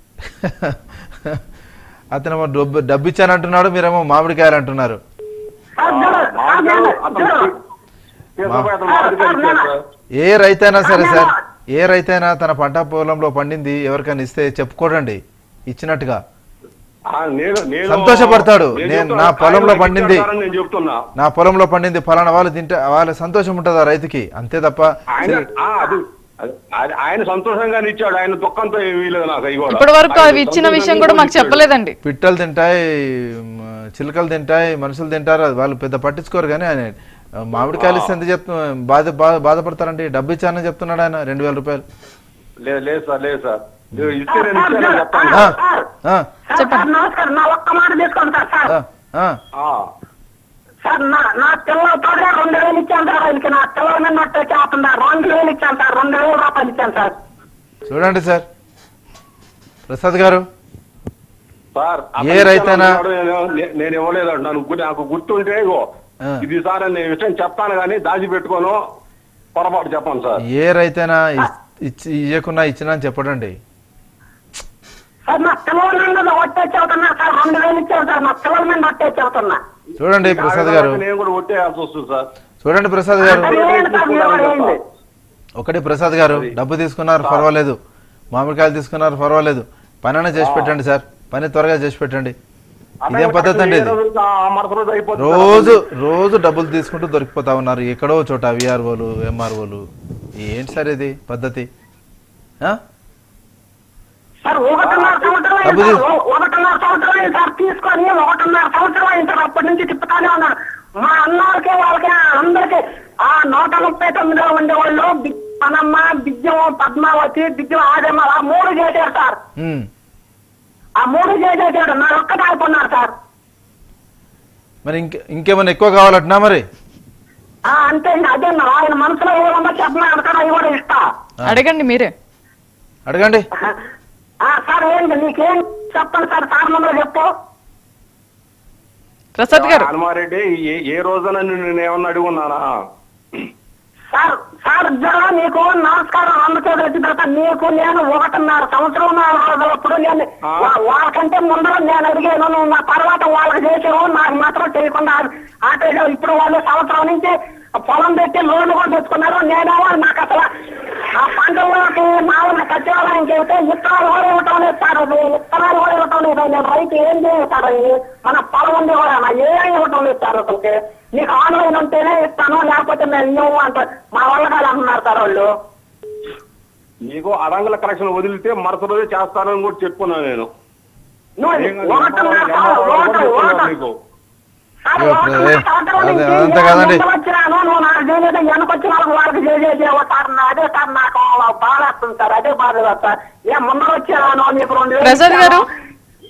అతను ఏమో డబ్బు డబ్బు ఇచ్చానంటున్నాడు మీరేమో మామిడికాయలు అంటున్నారు సార్, చూడు, సార్, మామిడికాయలు నేను- అతను చూడు. తీసుకుపోయి అతను మామిడికాయలు ఇచ్చాడు సార్ ఏ రైతైనా సరే సార్ ఏ రైతైనా తన పంట పొలంలో పండింది ఎవరికైనా ఇస్తే చెప్పుకోడండి ఇచ్చినట్టుగా ఆ, నేను నేను సంతోషపడతాడు. నేను నేను చెప్తున్నా, నా పొలంలో కాయలు పండింది. ఇచ్చాడు సార్ అని నేను చెప్తున్నా నా పొలంలో పండింది ఫలానా వాళ్ళు తింటే వాళ్ళ సంతోషం ఉంటుంది ఆ రైతుకి అంతే తప్ప ఆయన ఆ, అది అది- అది ఆయన సంతోషంగానే ఇచ్చాడు ఆయన దుఃఖంతో ఏమీ లేదు నాకు అవి కూడా ఇప్పటి వరకు ఆయన అవి ఇచ్చిన విషయం సంతోషంగా కూడా మాకు ఇచ్చాడు. చెప్పలేదండి పిట్టలు తింటాయి మ, చిలుకలు తింటాయి మనుషులు తింటారు అది వాళ్ళు పెద్ద పట్టించుకోరు కానీ ఆయన ఆ, మామిడికాయలు ఇస్తే ఎంత చెప్తు బాధ బా- బాధపడతారండి డబ్బు ఇచ్చానని చెప్తున్నాడు ఆయన రెండు వేల రూపాయలు లేదు లేదు సార్ లేదు సార్ మీరు ఇస్తే నేను ఇచ్చానని చెప్తాను ఆ, సార్, ఆ, సార్, సార్, నమస్కారం నా ఒక్క మాట తీసుకోండి సార్ సార్ ఆ, ఆ. ఆ. సార్ నా నా పిల్లల తోడుగా రెండు వేలు ఇచ్చాను సార్ ఆయనకి నా పిల్లల మీద నట్టు చేస్తుందా రెండు వేలు ఇచ్చాను సార్ రెండు వేల రూపాయలు ఇచ్చాను సార్ చూడండి సార్ ప్రసాద్ గారు సార్ ఏ రైతైనా- అతను ఇచ్చానన్నాడు, నేను- నేను ఇవ్వలేదు అంటాను నాకు గుర్తుంటే ఇగో ఆ. ఇది సార్ అని నేను విషయం చెప్తాను కానీ దాచిపెట్టుకోను పొరపాటు చెప్పాను సార్ ఏ రైతైనా ఇ- ఇచ్చి ఇవ్వకున్నా ఇచ్చినా అని చెప్పడండి సార్ నా పిల్లల మీద ఒట్టే చెబుతున్నా సార్ రెండు వేలు ఇచ్చాను సార్ నా పిల్లల మీద ఒట్టే చెబుతున్నా చూడండి ప్రసాద్ గారు నేను కూడా ఒట్టేయాల్సి వస్తుంది సార్ చూడండి ప్రసాద్ గారు అది ఏంటి సార్ మీరు కూడా ఏంటి? ఒకటి ప్రసాద్ గారు డబ్బు తీసుకున్నారు పర్వాలేదు మామిడికాయలు తీసుకున్నారు పర్వాలేదు పనైనా చేసి పెట్టండి సార్ పని త్వరగా చేసి పెట్టండి ఇదేం పద్ధతి అండి ఏ ఇది రోజు ఆ మరుసటి రోజు అయిపోతుంది సార్. రోజు రోజు డబ్బులు తీసుకుంటూ దొరికిపోతా ఉన్నారు ఎక్కడో చోట విఆర్ఓలు ఎంఆర్ఓలు ఏంటి సార్ ఇది పద్ధతి ఆ? సార్ ఒకటిన్నర సంవత్సరం అయింది డబ్బు సార్. తీసు- ఓ- ఒకటిన్నర సంవత్సరం అయింది సార్ తీసుకొని ఒకటిన్నర సంవత్సరం అయింది సార్ అప్పటి నుంచి తిప్పుతానే ఉన్నాడు మా అన్నలకి వాళ్ళకి అందరికి ఆ నూట ముప్పై తొమ్మిదిలో ఉండేవాళ్ళు బి- పనమ్మ బిజ్జం పద్మావతి బిజ్జం ఆదమ్మ ఆ మూడు చేశారు సార్ ఉమ్. ఆ మూడు చేసేసాడు నా ఒక్కటే అయిపోన్నాడు సార్ మరి ఇంకే ఇంకేమైనా ఎక్కువ కావాలట్నా మరి ఆ అంతే ఇంకా అదే నా ఆయన మనసులో ఏమన్నా చెప్పినా అనుకున్నా అవి కూడా ఇస్తా అడగండి మీరే అడగండి ఆ సార్ ఏంటి నీకేం చెప్పండి సార్ సార్ ముందు చెప్పు ప్రసాద్ గారు హనుమారెడ్డి ఏ- ఏ రోజున నేను ఏమన్నా అడుగున్నానా సార్ సార్ జనం నీకు నమస్కారం అందుచేది వచ్చిన తర్వాత నీకు నేను ఒకటిన్నర సంవత్సరం నాలుగు రోజులప్పుడు నేను ఆ. వా- వాళ్ళకంటే ముందర నేను అడిగాను నువ్వు నా తర్వాత వాళ్ళకి చేసావు నాకు మాత్రం చేయకుండా ఆపేసావు ఇప్పుడు వాళ్ళు సంవత్సరం నుంచి పొలం పెట్టి లోన్లు కూడా తెచ్చుకున్నారు నేనేమో నాకు అసలు ఆ పంటలోకి మామూలు సచివాలయంకి వెళ్తే విత్తనాలు కూడా ఇవ్వటం లేదు సార్ అది విత్తనాలు కూడా ఇవ్వటం లేదు నేను రైతు ఏం చేస్తాడు అది మన పొలం ఉంది కూడా నా ఏం ఇవ్వటం లేదు సార్ అసలుకి నీకు ఆన్లైన్ ఉంటేనే ఇస్తాను లేకపోతే మేము ఇవ్వము అంట మా వల్ల కాదు అంటున్నారు సార్ వాళ్ళు నీకు అడంగుల కలెక్షన్ వదిలితే మరుసటి రోజు చేస్తానని కూడా చెప్పుకున్నాను నేను నువ్వు నేను ఒకటిన్నర ఎంఆర్ఓ సంవత్సరం- కూడా ఒకటి- చెప్పుకున్నాను ఒకటి- నీకు సార్, ఇవ్వ, ఒకటిన్నర ఏ, సంవత్సరం అదే, నుంచి అదంతా నేను కాదండి. ముందు వచ్చినాను, నువ్వు నాకు చేయలేదు వెనకొచ్చిన వాళ్ళకి వాళ్ళకి చేసేసేవో సార్ నా- అదే సార్ నాకు బాధ వస్తుంది సార్ అదే బాధ కదా సార్ ఏ ముందర వచ్చాను నీకు రెండు వేలు ప్రసాద్ గారు ఇచ్చాను.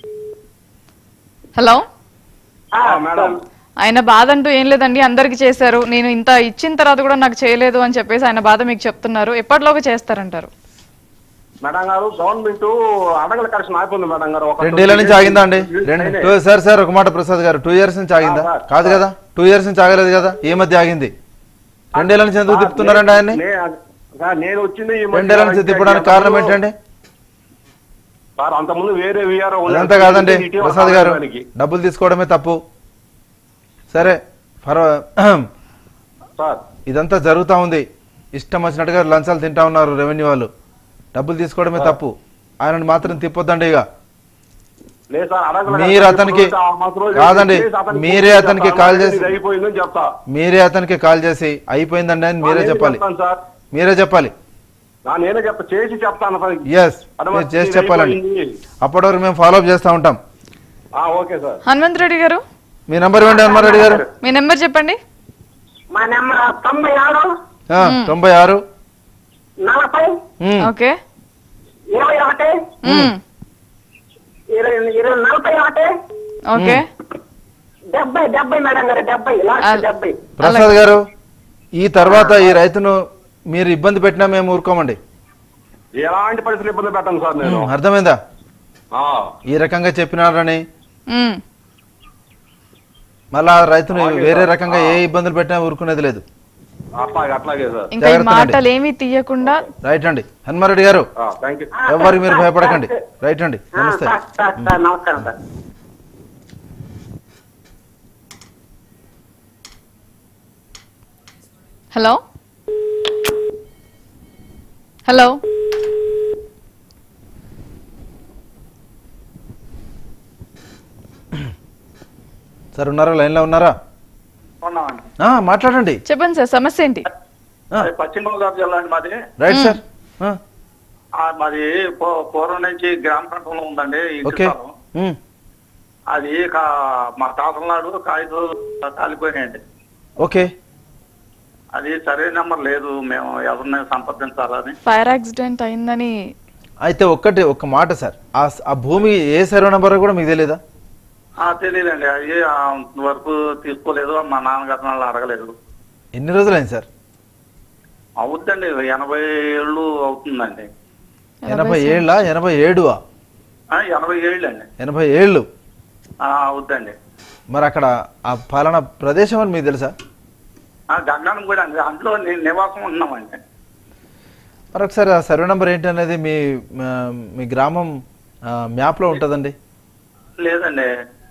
హలో ఆ, ఆ, మేడం ఆయన బాధ అంటూ ఏం లేదండి అందరికి చేశారు నేను ఇంత ఇచ్చిన తర్వాత కూడా నాకు చేయలేదు అని చెప్పేసి ఆయన బాధ మీకు చెప్తున్నారు ఎప్పటిలోగా చేస్తారంటారు మేడం గారు గవర్నమెంట్ అడగల కలెక్షన్ ఆగిపోయింది మేడం గారు ఒక రెండేళ్ల నుంచి ఆగిందా అండి రెండు టూ సార్ సార్ ఒక మాట ప్రసాద్ గారు టూ ఇయర్స్ నుంచి ఆగిందా ఆ, సార్. కాదు కదా టూ ఇయర్స్ నుంచి ఆగలేదు కదా ఏ మధ్య ఆగింది రెండేళ్ల నుంచి ఎందుకు తిప్పుతున్నారండి ఆయన్ని నే- సార్, నేను వచ్చింది ఈ మధ్య రెండేళ్ల నుంచి తిప్పడానికి కారణం ఏంటండి సార్ అంతకుముందు వేరే విఆర్ అదంతా కాదండి ప్రసాద్ గారు డబ్బులు తీసుకోవడమే తప్పు సరే పర్వా సార్ ఇదంతా జరుగుతా ఉంది ఇష్టం వచ్చినట్టుగా లంచాలు తింటా ఉన్నారు రెవెన్యూ వాళ్ళు డబ్బులు తీసుకోవడమే తప్పు ఆయనను మాత్రం తిప్పొద్దండి ఇక లేదు సార్ అడగల మీరు అతనికి ఆ మరుసటి రోజు కాదండి చేసి అతనికి మీరే ఫోన్ అతనికి చేస్తా. కాల్ ఇది చేసి అయిపోయిందని చెప్తా మీరే అతనికి కాల్ చేసి అయిపోయిందండి అని మీరే నేను చెప్పాలి చెప్తాను సార్ మీరే చెప్పాలి ఆ, నేనే చెప్తా చేసి చెప్తాను సార్ ఎస్ మీరు చేసి చెప్పాలండి అయిపోయింది. అప్పటి వరకు మేము ఫాలో అప్ చేస్తూ ఉంటాం ఆ, ఓకే సార్ హనుమంత్ రెడ్డి గారు మీ నంబర్ ఇవ్వండి హనుమారెడ్డి గారు మీ నెంబర్ చెప్పండి మా నెంబర్ తొంభై ఆరు ఆ, తొంభై ఆరు నలభై ఉమ్, ఓకే ఇరవై ఒకటి మ్మ్. ఇరవై ఇరవై నలభై ఒకటి ఓకే డెబ్బై డెబ్బై మేడం గారు డెబ్బై లాస్ట్ డెబ్బై ప్రసాద్ గారు ఈ తర్వాత ఈ రైతును మీరు ఇబ్బంది పెట్టినా మేము ఊరుకోమండి ఎలాంటి పరిస్థితులు ఇబ్బంది పెట్టను సార్ నేను ఉమ్, అర్థమైందా ఆ, ఈ రకంగా చెప్పినారని మ్మ్. మళ్ళా ఆ రైతును వేరే రకంగా ఏ ఇబ్బందులు పెట్టినా ఊరుకునేది లేదు అట్లాగే అట్లాగే సార్ ఇంకా ఈ జాగ్రత్త మాటలు ఏమీ తీయకుండా రైట్ అండి హనుమారెడ్డి గారు థ్యాంక్ యూ ఎవరికి మీరు భయపడకండి రైట్ అండి ఆ, నమస్తే సార్ సార్ సార్ నమస్కారం సార్ హలో హలో సార్ ఉన్నారా లైన్లో ఉన్నారా ఉన్నామండి ఆ, మాట్లాడండి చెప్పండి సార్ సమస్య ఏంటి ఆ. అది పశ్చిమ గోదావరి జిల్లా అండి మాది రైట్ సార్ ఆ, ఆ, మాది పూ- పూర్వం నుంచి గ్రామ ప్రాంతంలో ఉందండి ఈ ఓకే స్థలం. ఉమ్, అది కా- మా తాతల నాడు కాగితాలు కాలిపోయినాయండి ఓకే అది సరైన నెంబర్ లేదు మేము ఎవరిని సంప్రదించాలని ఫైర్ యాక్సిడెంట్ అయిందని అయితే ఒక్కటి ఒక్క మాట సార్ ఆ స- ఆ భూమి ఏ సర్వే నెంబర్ కూడా మీకు తెలియదా ఆ, తెలియదండి అది ఆ, వరకు తీసుకోలేదు మా నాన్నగారు వాళ్ళు అడగలేదు ఎన్ని రోజులైంది సార్ అవుద్దండి ఎనభై ఏళ్ళు అవుతుందండి ఎనభై ఏళ్ళ ఎనభై ఏడువా ఆ, ఎనభై ఏళ్ళు అండి ఎనభై ఏళ్ళు ఆ, అవుద్దండి మరి అక్కడ ఆ పాలన ప్రదేశం అని మీకు తెలుసా ఆ, గంగానం కూడా అండి అందులో నేను నివాసం ఉంటున్నామండి మరి ఒకసారి ఆ సర్వే నెంబర్ ఏంటి అనేది మీ ఆ, మీ గ్రామం ఆ, మ్యాప్లో ఉంటుందండి లేదండి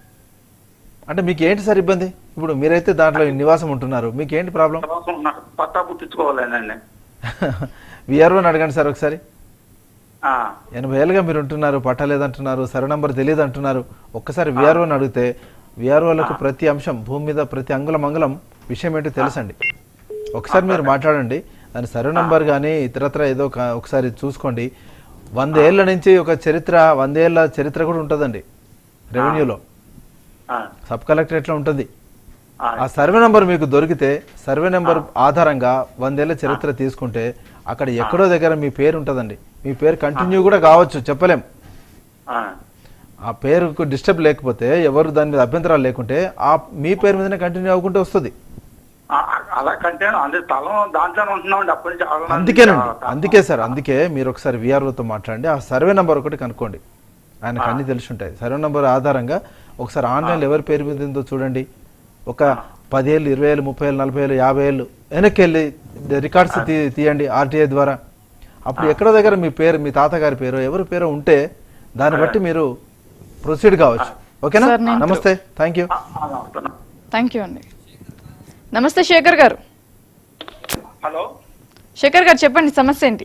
అంటే మీకు ఏంటి సార్ ఇబ్బంది ఇప్పుడు మీరైతే దాంట్లో నివాసం ఉంటున్నారు మీకు ఏంటి ప్రాబ్లం నివాసం ఉన్నా- పట్టా పుట్టించుకోవాలండి విఆర్ఓని అడగండి సార్ ఒకసారి ఆ, ఎనభై ఏళ్ళుగా మీరు ఉంటున్నారు పట్టలేదంటున్నారు సర్వే నెంబర్ తెలియదు అంటున్నారు ఒక్కసారి విఆర్ఓని అడిగితే విఆర్ఓలకు ప్రతి అంశం భూమి మీద ప్రతి అంగుళం అంగుళం విషయం ఏంటో తెలుసండి ఒకసారి మీరు మాట్లాడండి దాని సర్వే నెంబర్ కానీ ఇతరత్ర ఏదో ఒక- ఒకసారి చూసుకోండి వంద ఏళ్ళ నుంచి ఒక చరిత్ర వందేళ్ల చరిత్ర కూడా ఉంటుందండి రెవెన్యూలో ఆ, సబ్ కలెక్టరేట్లో ఉంటుంది ఆ, ఆ సర్వే నెంబర్ మీకు దొరికితే సర్వే నెంబర్ ఆధారంగా వందేళ్ల చరిత్ర తీసుకుంటే అక్కడ ఎక్కడో దగ్గర మీ పేరు ఉంటుందండి మీ పేరు కంటిన్యూ కూడా కావచ్చు చెప్పలేం ఆ, ఆ పేరుకు డిస్టర్బ్ లేకపోతే ఎవరు దాని మీద అభ్యంతరాలు లేకుంటే ఆ మీ పేరు మీదనే కంటిన్యూ అవ్వకుంటే వస్తుంది ఆ, అలా కంటే అంటే స్థలం దాంట్లోనే ఉంటున్నామండి అప్పటి నుంచి ఆగలేదు. అందుకేనండి ఆ, అందుకే సార్ అందుకే మీరు ఒకసారి విఆర్ఓతో మాట్లాడండి ఆ సర్వే నెంబర్ ఒకటి కనుక్కోండి ఆయనకు అన్ని తెలిసి ఉంటాయి సర్వే నెంబర్ ఆధారంగా ఒకసారి ఆన్లైన్లో ఎవరి పేరు మీద ఉందో చూడండి ఒక పదేళ్ళు ఇరవై ఏళ్ళు ముప్పై ఏళ్ళు నలభై ఏళ్ళు యాభై ఏళ్ళు వెనక్కి వెళ్ళి రికార్డ్స్ తీ తీయండి ఆర్టీఐ ద్వారా అప్పుడు ఎక్కడో దగ్గర మీ పేరు మీ తాతగారి పేరు ఎవరి పేరు ఉంటే దాన్ని బట్టి మీరు ప్రొసీడ్ కావచ్చు ఓకేనా సార్, నేను- నమస్తే థ్యాంక్ యూ ఆ, ఆ, వస్తున్నా. థ్యాంక్ యూ అండి నమస్తే శేఖర్ గారు హలో శేఖర్ గారు చెప్పండి సమస్య ఏంటి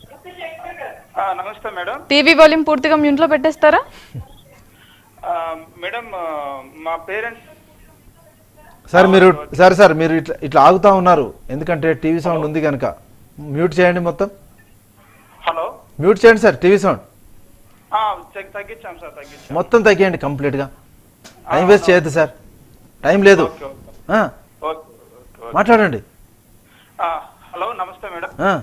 ఆ, నమస్తే మేడం టీవీ వాల్యూమ్ పూర్తిగా మ్యూట్లో పెట్టేస్తారా ఆ, మేడం ఆ, మా పేరెంట్స్ సార్ మీరు సార్ సార్ మీరు ఇట్లా ఇట్లా ఆగుతా ఉన్నారు ఎందుకంటే టీవీ సౌండ్ ఉంది కనుక మ్యూట్ చేయండి మొత్తం హలో మ్యూట్ చేయండి సార్ టీవీ సౌండ్ ఆ, తగ్గి- తగ్గించాం సార్ తగ్గించాం మొత్తం తగ్గియండి కంప్లీట్గా టైం వేస్ట్ చేయొద్దు సార్ టైం లేదు ఓకే ఓకే ఆ, ఓకే ఓకే. మాట్లాడండి ఆ, హలో నమస్తే మేడం ఆ,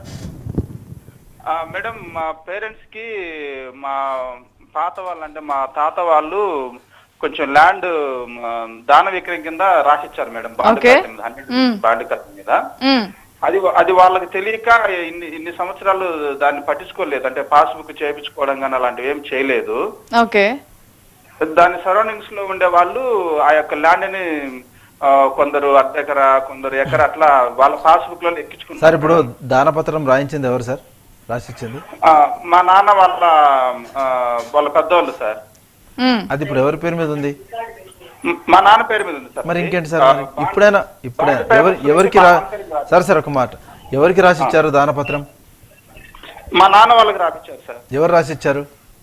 ఆ, మేడం మా పేరెంట్స్ కి మా పాత వాళ్ళు అంటే మా తాత వాళ్ళు కొంచెం ల్యాండ్ ఆ, దాన విక్రయం కింద రాసిచ్చారు మేడం బాండ్ ఓకే. ఖాతా మీద, హండ్రెడ్ మ్మ్. బాండ్ ఖాతా మీద మ్మ్. అది అది వాళ్ళకి తెలియక ఇన్ని ఇన్ని సంవత్సరాలు దాన్ని పట్టించుకోలేదు అంటే పాస్బుక్ చేయించుకోవడం కానీ అలాంటివి ఏం చేయలేదు ఓకే దాని సరౌండింగ్స్ లో ఉండే వాళ్ళు ఆ యొక్క ల్యాండ్ ని ఆ, కొందరు అర్ధ ఎకరా కొందరు ఎకరా అట్లా వాళ్ళ పాస్బుక్ లో ఎక్కించుకున్నారు సార్ ఇప్పుడు దానపత్రం రాయించింది ఎవరు సార్ రాసిచ్చింది ఆ, మా నాన్న వాళ్ళ ఆ, వాళ్ళ పెద్దవాళ్ళు సార్ మ్మ్. అది ఇప్పుడు ఎవరి పేరు మీద ఉంది మ్, మా నాన్న పేరు మీద ఉంది సార్ మరి ఇంకేంటి సార్ ఆ, మరి ఇప్పుడైనా ఇప్పుడైనా ఎవరి ఎవరికి రా సార్ సార్ ఒక మాట ఎవరికి రాసిచ్చారు దానపత్రం మా నాన్న వాళ్ళకి రాపించారు సార్ ఎవరు రాసిచ్చారు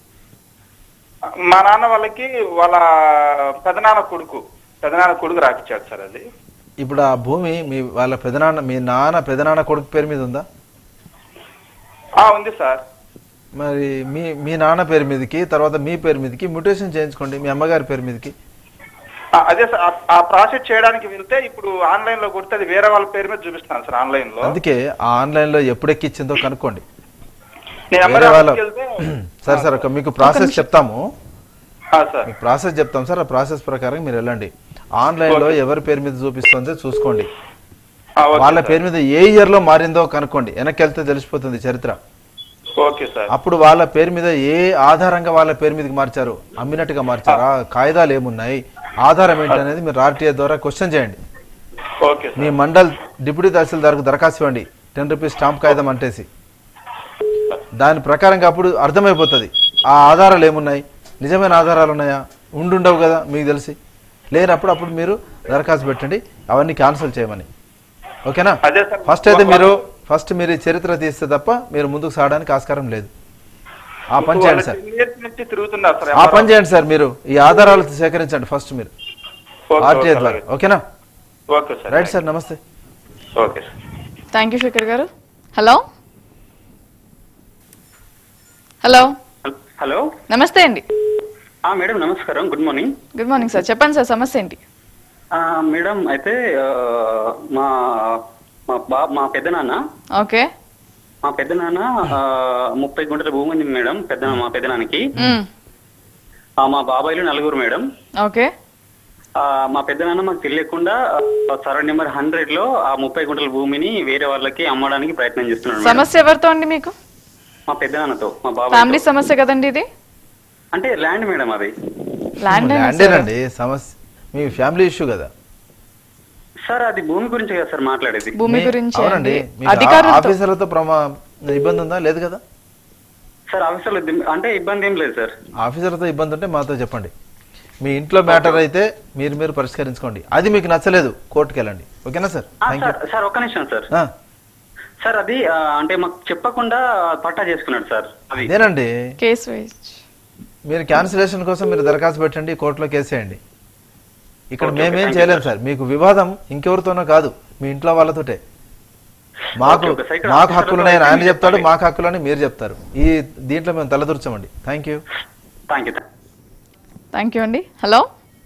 మా నాన్న వాళ్ళకి వాళ్ళ పెదనాన్న కొడుకు పెదనాన్న కొడుకు రాపించాడు సార్ అది ఇప్పుడు ఆ భూమి మీ వాళ్ళ పెదనాన్న మీ నాన్న పెదనాన్న కొడుకు పేరు మీద ఉందా ఆ, ఉంది సార్ మరి మీ మీ నాన్న పేరు మీదకి తర్వాత మీ పేరు మీదకి మ్యూటేషన్ చేయించుకోండి మీ అమ్మగారి పేరు మీదకి ఆ, అదే సార్ ఆ- ఆ ప్రాసెస్ చేయడానికి వెళ్తే ఇప్పుడు ఆన్లైన్ లో కొడితే అది వేరే వాళ్ళ పేరు మీద చూపిస్తాను సార్ ఆన్లైన్ లో అందుకే ఆ ఆన్లైన్ లో ఎప్పుడు ఎక్కిచ్చిందో కనుక్కోండి నేను వేరే ఎంఆర్ఐ వాళ్ళ ఆఫీస్కి వెళ్తే సార్ సార్ ఒక మీకు ప్రాసెస్ చెప్తాము ఆ, సార్ మీకు ప్రాసెస్ చెప్తాం సార్ ఆ ప్రాసెస్ ప్రకారం మీరు వెళ్ళండి ఆన్లైన్ లో ఎవరి పేరు మీద చూపిస్తుందో చూసుకోండి ఆ, ఓకే వాళ్ళ సార్. పేరు మీద ఏ ఇయర్ లో మారిందో కనుక్కోండి వెనక్కి వెళ్తే తెలిసిపోతుంది చరిత్ర ఓకే సార్ అప్పుడు వాళ్ళ పేరు మీద ఏ ఆధారంగా వాళ్ళ పేరు మీదకి మార్చారు అమ్మినట్టుగా మార్చారా కాయిదాలు ఏమున్నాయి ఆధారం ఏంటి అనేది మీరు ఆర్టీఐ ద్వారా క్వశ్చన్ చేయండి ఓకే సార్ మీ మండల్ డిప్యూటీ తహసీల్దార్కు దరఖాస్తు ఇవ్వండి టెన్ రూపీస్ స్టాంప్ కాగితం అంటేసి దాని ప్రకారంగా అప్పుడు అర్థమైపోతుంది ఆ ఆధారాలు ఏమున్నాయి నిజమైన ఆధారాలు ఉన్నాయా ఉండుండవు కదా మీకు తెలిసి లేనప్పుడు అప్పుడు మీరు దరఖాస్తు పెట్టండి అవన్నీ క్యాన్సిల్ చేయమని ఓకేనా అదే సార్. ఫస్ట్ అయితే మీరు ఫస్ట్ మీరు ఈ చరిత్ర తీస్తే తప్ప మీరు ముందుకు సాగడానికి ఆస్కారం లేదు ఆ పని చేయండి సార్ టెన్ ఇయర్స్ నుంచి తిరుగుతున్నారు సార్ ఆ పని చేయండి సార్ మీరు ఈ ఆధారాలు సేకరించండి ఫస్ట్ మీరు ఓకే, ఆర్టీఐ ఓకే, ద్వారా అలాగే. ఓకేనా ఓకే సార్ రైట్ సార్ నమస్తే okay sir thank you Shekhar గారు హలో హలో హలో నమస్తే అండి ఆ, మేడం నమస్కారం good morning good morning sir చెప్పండి సార్ సమస్య ఏంటి ఆ, మేడం అయితే ఆ, మా మా బా మా పెద్దనాన్న ఓకే మా పెద్దనాన్న ఆ, ముప్పై గుంటల భూమి ఉంది మేడం పెద్ద మా పెద్దనాన్నకి మ్మ్. ఆ, మా బాబాయిలు నలుగురు మేడం ఓకే ఆ, మా పెద్దనాన్న మాకు తెలియకుండా సర్వే నెంబర్ హండ్రెడ్ లో ఆ ముప్పై గుంటల భూమిని వేరే వాళ్ళకి అమ్మడానికి ప్రయత్నం చేస్తున్నాడు మేడం. సమస్య ఎవరితో అండి మీకు మా పెద్దనాన్నతో మా బాబాయ్ ఫ్యామిలీ సమస్య కదండి ఇది అంటే ల్యాండ్ మేడం అది ల్యాండ్ అయినా సరే. ల్యాండేనండి సమస్య మీ ఫ్యామిలీ ఇష్యూ కదా సార్ అది భూమి గురించి కదా సార్ మాట్లాడేది భూమి మీ- గురించి అవునండి అండి. మీకు ఆ- అధికారులతో ఆఫీసర్లతో ప్రమా ఇబ్బంది ఉందా లేదు కదా సార్ ఆఫీసర్లు అంటే ఇబ్బంది ఏం లేదు సార్ ఆఫీసర్తో ఇబ్బంది ఉంటే మాతో చెప్పండి మీ ఇంట్లో మ్యాటర్ అయితే మీరు మీరు పరిష్కరించుకోండి అది మీకు నచ్చలేదు కోర్టుకి వెళ్ళండి ఓకేనా సార్ ఆ, థ్యాంక్ యూ సార్ సార్ ఒక్క నిమిషం సార్ సార్ అది ఆ, అంటే మాకు చెప్పకుండా పట్టా చేసుకున్నాడు సార్ అది అదేనండి కేసు వేయచ్చు మీరు క్యాన్సిలేషన్ కోసం మీరు దరఖాస్తు పెట్టండి కోర్టులో కేసు వేయండి ఇక్కడ ఓకే, మేమేం థాంక్ యూ, చేయలేం సార్. సార్ మీకు వివాదం ఇంకెవరితోనో కాదు మీ ఇంట్లో వాళ్ళతోటే మాకు ఓకే, ఓకే, సార్. ఇక్కడ మాకు ఆఫీసర్లతో హక్కులు ఉన్నాయని అయితే ఆయన మీరు చెప్తాడు చెప్పాలి. మాకు హక్కులని మీరు చెప్తారు ఈ దీంట్లో మేము తలదూర్చమండి thank you thank you thank you అండి hello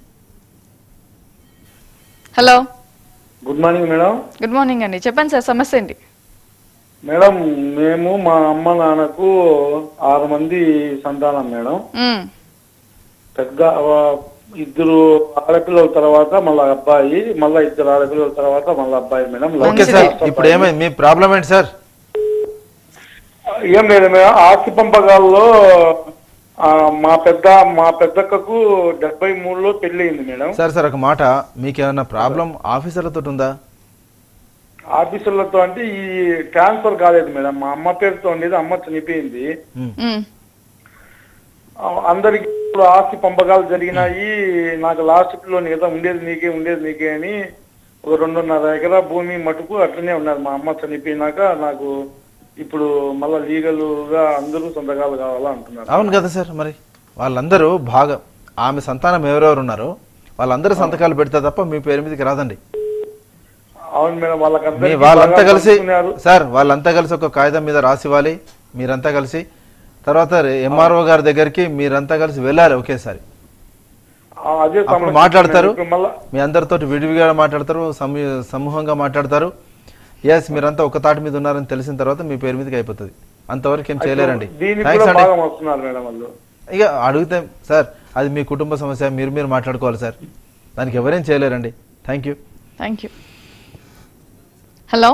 hello good morning madam good morning అండి చెప్పండి సార్ సమస్య ఏంటి మేడం మేము మా అమ్మ నాన్నకు ఆరు మంది సంతానం మేడం మ్మ్. పెద్ద ఆ, ఇద్దరు ఆడపిల్లల తర్వాత మళ్ళీ అబ్బాయి మళ్ళీ ఇద్దరు ఆడపిల్లల తర్వాత మళ్ళీ అబ్బాయి మేడం ఓకే సార్ ఇప్పుడు ఏమైంది మీ ప్రాబ్లం ఏంటి సార్ ఏం లేదు మేడం ఆస్తి పంపకాల్లో ఆ, మా పెద్ద మా పెద్దక్కకు డెబ్బై మూడులో పెళ్లి అయింది మేడం సార్ సార్ ఒక మాట మీకు ఏమైనా ప్రాబ్లం ఆఫీసర్లతో ఉందా ఆఫీసులతో అంటే ఈ ట్రాన్స్ఫర్ కాలేదు మేడం మా అమ్మ పేరుతో ఉండేది అమ్మ చనిపోయింది మ్మ్. ఆ, అందరికి ఇప్పుడు ఆస్తి పంపకాలు జరిగినాయి నాకు లాస్ట్ పిల్లో ఏదో ఉండేది నీకే ఉండేది నీకే అని ఒక రెండున్నర ఎకరా భూమి మటుకు అట్లనే ఉన్నారు మా అమ్మ చనిపోయినాక నాకు ఇప్పుడు మళ్ళా లీగల్ గా అందరూ సంతకాలు కావాలా అంటున్నారు అవును కదా సార్ మరి వాళ్ళందరూ బాగా ఆమె సంతానం ఎవరెవరు ఉన్నారో వాళ్ళందరూ సంతకాలు పెడితే తప్ప మీ పేరు మీదకి రాదండి అవును మేడం మీ వాళ్ళకందరికీ వాళ్ళంతా బాగా కలిసి పంచుకున్నారు. సార్ వాళ్ళంతా కలిసి ఒక కాగితం మీద రాసివ్వాలి మీరంతా కలిసి తర్వాత ఎంఆర్ఓ గారి దగ్గరికి మీరంతా కలిసి వెళ్ళాలి ఒకేసారి ఆ, అదే అప్పుడు సమస్య మాట్లాడతారు ఇప్పుడు మళ్ళా మీ అందరితో విడివిగా మాట్లాడతారు సమూ- సమూహంగా మాట్లాడతారు ఎస్ మీరంతా ఒక తాటి మీద ఉన్నారని తెలిసిన తర్వాత మీ పేరు మీదకి అయిపోతుంది అంతవరకు ఏం చేయలేరండి దీనికి థ్యాంక్స్ కూడా అండి బాగా వస్తున్నారు మేడం వాళ్ళు ఇక అడిగితే సార్ అది మీ కుటుంబ సమస్య మీరు మీరు మాట్లాడుకోవాలి సార్ దానికి ఎవరేం చేయలేరండి thank you thank you hello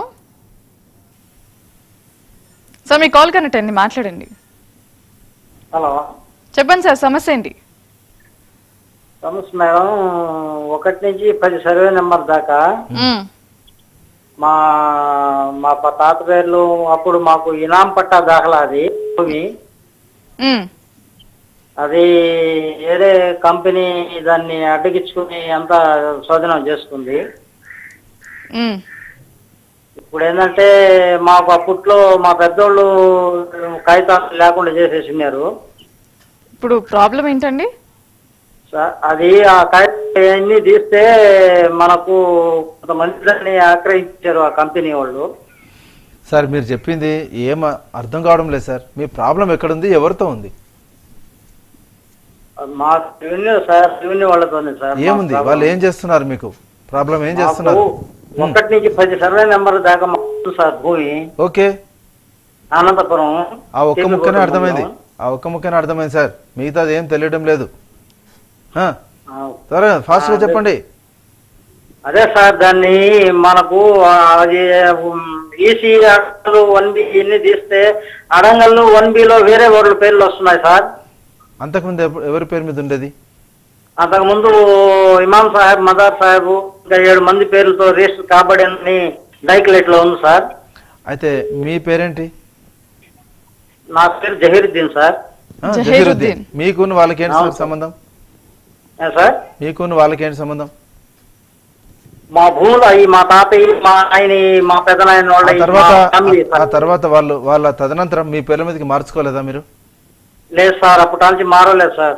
sir మీ కాల్ కనెక్ట్ అండి మాట్లాడండి హలో చెప్పండి సార్ సమస్య ఏంటి సమస్య మేడం ఒకటి నుంచి పది సర్వే నెంబర్ దాకా మ్మ్. మా మా ప- తాత పేర్లు అప్పుడు మాకు ఇనాం పట్టా దాఖలా అది భూమి మ్మ్. అది వేరే కంపెనీ దాన్ని అడ్డగించుకుని అంతా శోధనం చేసుకుంది మ్మ్. ఇప్పుడు ఏంటంటే మాకు అప్పట్లో మా పెద్దోళ్ళు కాగితాలు లేకుండా చేసేసినారు ఇప్పుడు ప్రాబ్లం ఏంటండి స- అది ఆ కాగితాలన్నీ తీస్తే మనకు కొంతమంది దాన్ని ఆక్రయించారు ఆ కంపెనీ వాళ్ళు సార్ మీరు చెప్పింది ఏం అర్థం కావడం లేదు సార్ మీ ప్రాబ్లం ఎక్కడుంది ఎవరితో ఉంది మా రెవెన్యూ సార్ రెవెన్యూ వాళ్ళతోనే సార్ మా ఏముంది ప్రాబ్లం. వాళ్ళు ఏం చేస్తున్నారు మీకు ప్రాబ్లం ఏం చేస్తున్నారు మాకు ఒకటి నుంచి పది సర్వే నెంబర్ దాకా మాకు ఉంది సార్ భూమి ఓకే అనంతపురం ఆ ఒక్క కేపీ ముక్కనే కోట అర్థమైంది మండలం. ఆ ఒక్క ముక్కనే అర్థమైంది సార్ మిగతాది ఏం తెలియడం లేదు ఆ, ఆ, త్వరగా ఫాస్ట్ గా అదే. చెప్పండి అదే సార్ దాన్ని మనకు ఆ, అది ఈసీ అడగలు వన్ బి ఇన్ని తీస్తే అడంగల్ వన్ బిలో వేరే వాళ్ళ పేర్లు వస్తున్నాయి సార్ అంతకుముందు ఎవ- ఎవరి పేరు మీద ఉండేది అంతకు ముందు ఇమాం సాహెబ్ మదార్ సాహెబ్ ఇంకా ఏడు మంది పేర్లతో రిజిస్టర్ కాబడి అని డైక్లెట్ లో ఉంది సార్ అయితే మీ పేరేంటి నా పేరు జహీరుద్దీన్ సార్ ఆ, జహీరుద్దీన్. జహీరుద్దీన్ మీకున్న వాళ్ళకి ఏంటి సార్ అవును. సంబంధం ఏ సార్ మీకున్న వాళ్ళకి ఏంటి సంబంధం మా భూములు అవి మా తాతయ్య మా ఆయన మా పెదనాయన ఆ వాళ్ళ తర్వాత మా ఫ్యామిలీ ఆ సార్. తర్వాత వాళ్ళు వాళ్ళ తదనంతరం మీ పేర్ల మీదకి మార్చుకోలేదా మీరు లేదు సార్ అప్పటి నుంచి మారలేదు సార్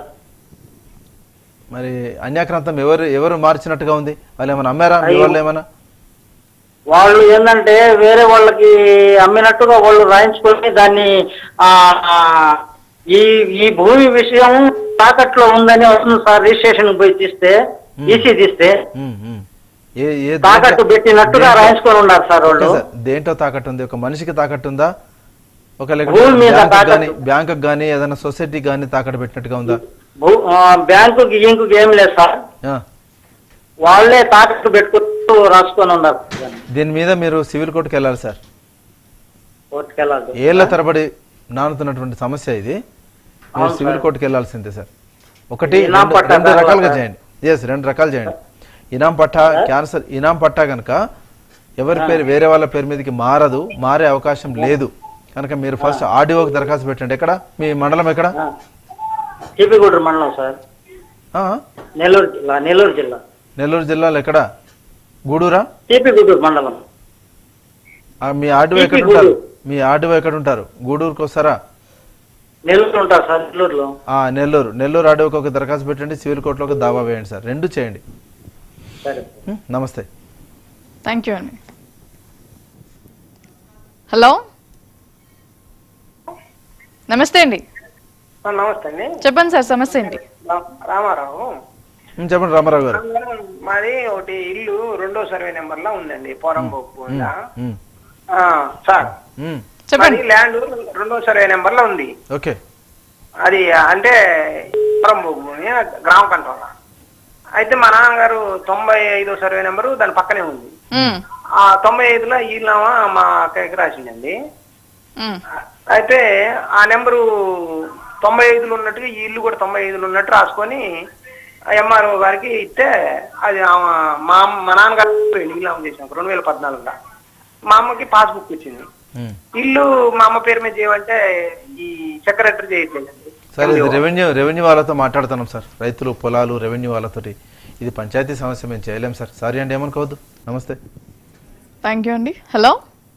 మరి అన్యాక్రాంతం ఎవరు ఎవరు మార్చినట్టుగా ఉంది వాళ్ళు ఏమైనా అమ్మారా మీ అయ్యో. వాళ్ళు ఏమైనా వాళ్ళు ఏంటంటే వేరే వాళ్ళకి అమ్మినట్టుగా వాళ్ళు రాయించుకొని దాన్ని ఆ ఆ, ఈ ఈ భూమి విషయం తాకట్లో ఉందని వస్తుంది సార్ రిజిస్ట్రేషన్ పోయి తీస్తే ఈసీ తీస్తే ఉమ్, ఉమ్. ఏ ఏ తాకట్టు దేంట్లో- పెట్టినట్టుగా దేంట్లో- రాయించుకొని ఉన్నారు సార్ వాళ్ళు ఓకే సార్. దేంట్లో తాకట్టు ఉంది ఒక మనిషికి తాకట్టు ఉందా ఒక భూమి మీద బ్యాంకు తాకట్టు. కానీ బ్యాంకు కానీ ఏదైనా సొసైటీ కానీ తాకట్టు పెట్టినట్టుగా ఉందా భూ- ఆ, బ్యాంకుకి ఇంకుకి ఏం లేదు సార్ ఆ. వాళ్ళే తాకట్టు పెట్టుకుంటూ రాసుకొని ఉన్నారు దీని మీద మీరు సివిల్ కోర్టుకి వెళ్ళాలి సార్ కోర్టుకెళ్ళాలి ఏళ్ల తరబడి నానుతున్నటువంటి సమస్య ఇది మీరు అవును సివిల్ సార్. కోర్టుకి వెళ్ళాల్సిందే సార్ ఒకటి ఇనాం రెండు- పట్టా రెండు తర్వాత- రకాలుగా చేయండి ఎస్ రెండు రకాలు చేయండి ఇనాం పట్టా క్యాన్సర్ ఇనాం పట్టా కనుక ఎవరి పేరు వేరే వాళ్ళ పేరు మీదకి మారదు మారే అవకాశం లేదు కనుక మీరు ఫస్ట్ ఆర్డీఓకి దరఖాస్తు పెట్టండి ఎక్కడ మీ మండలం ఎక్కడ టీపీగూడూరు మండలం సార్ ఆ? నెల్లూరు జిల్లా నెల్లూరు జిల్లా నెల్లూరు జిల్లాలో ఎక్కడ గూడూరా టీపీగూడూరు మండలం ఆ, మీ ఆర్డీఓ ఎక్కడ టీపీ ఉంటారు గూడూరు. మీ ఆర్డీఓ ఎక్కడ ఉంటారు గూడూరుకి వస్తారా నెల్లూరు ఉంటారు సార్ నెల్లూరులో ఆ, నెల్లూరు నెల్లూరు ఆర్డీఓకి ఒక దరఖాస్తు పెట్టండి సివిల్ కోర్టులో ఒక దావా వేయండి సార్ రెండు చేయండి సరే ఉం? నమస్తే థ్యాంక్ యూ అండి హలో నమస్తే అండి నమస్తే అండి చెప్పండి సార్ సమస్య ఏంటి రా- రామారావు ఉం, చెప్పండి రామారావు గారు మాది ఒకటి ఇల్లు రెండో సర్వే నెంబర్ లో ఉందండి పోరంబోకు ఉం, ఉం, సార్ ఉం. మాది ల్యాండ్ రెండో సర్వే నెంబర్ లో ఉంది ఓకే అది అంటే పోరంబోకు భూమి గ్రామ కంట్రోల్ అయితే మా నాన్నగారు తొంభై ఐదో సర్వే నెంబరు దాని పక్కనే ఉంది మ్మ్. ఆ తొంభై ఐదులో ఈనామా మా అక్కకి రాసిందండి మ్మ్. అయితే ఆ నెంబరు తొంభై ఐదులో ఉన్నట్టుగా ఈ ఇల్లు కూడా తొంభై ఐదులో ఉన్నట్టు రాసుకొని ఎంఆర్ఓ గారికి ఇస్తే అది ఆమె మా అమ్మ- మా నాన్నగారు నీలాం చేసాం రెండు వేల పద్నాలుగులో మా అమ్మకి పాస్బుక్ వచ్చింది ఉం. ఇల్లు మా అమ్మ పేరు మీద చేయమంటే ఈ సెక్రటరీ చేయట్లేదండి సార్ ఇది రెవెన్యూ రెవెన్యూ వాళ్ళతో మాట్లాడుతున్నాం సార్ రైతులు పొలాలు రెవెన్యూ వాళ్ళతోటి ఇది పంచాయతీ సమస్య మేము చేయలేం సార్ సారీ అండి ఏమనుకోవద్దు నమస్తే థ్యాంక్ యూ అండి హలో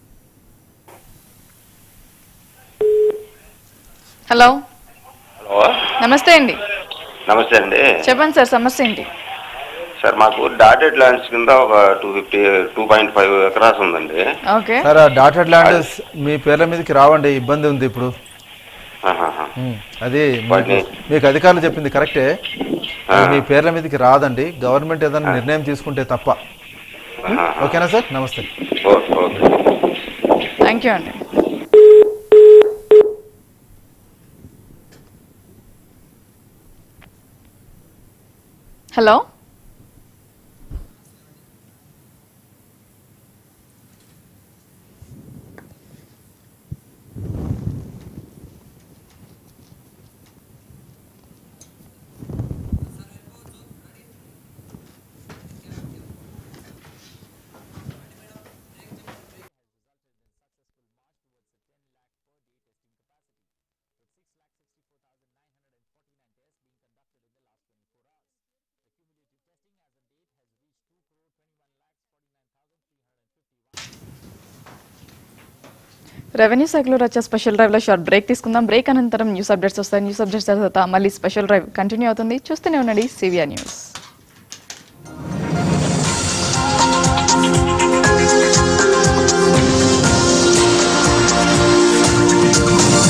హలో హలో నమస్తే అండి నమస్తే అండి చెప్పండి సార్ సమస్య ఏంటి సార్ మాకు డాటెడ్ ల్యాండ్స్ కింద ఒక two fifty two point five acres ఉందండి ఓకే సార్ ఆ డాటెడ్ ల్యాండ్ మీ పేర్ల మీదకి రావండి ఇబ్బంది ఉంది ఇప్పుడు ఆహాహా. ఉం. అది మీకు వాటిని- మీకు అధికారులు చెప్పింది కరెక్టే అది మీ పేర్ల మీదకి రాదండి గవర్నమెంట్ ఏదైనా నిర్ణయం తీసుకుంటే తప్ప ఉం? ఓకేనా సార్ నమస్తే ఓకే ఓకే థ్యాంక్ యూ అండి హలో రెవెన్యూ శాఖలో వచ్చే స్పెషల్ డ్రైవ్ లో షార్ట్ బ్రేక్ తీసుకుందాం బ్రేక్ అనంతరం న్యూస్ అప్డేట్స్ వస్తాయి న్యూస్ అప్డేట్స్ తర్వాత మళ్ళీ స్పెషల్ డ్రైవ్ కంటిన్యూ అవుతుంది చూస్తూనే ఉండండి సివిఆర్ న్యూస్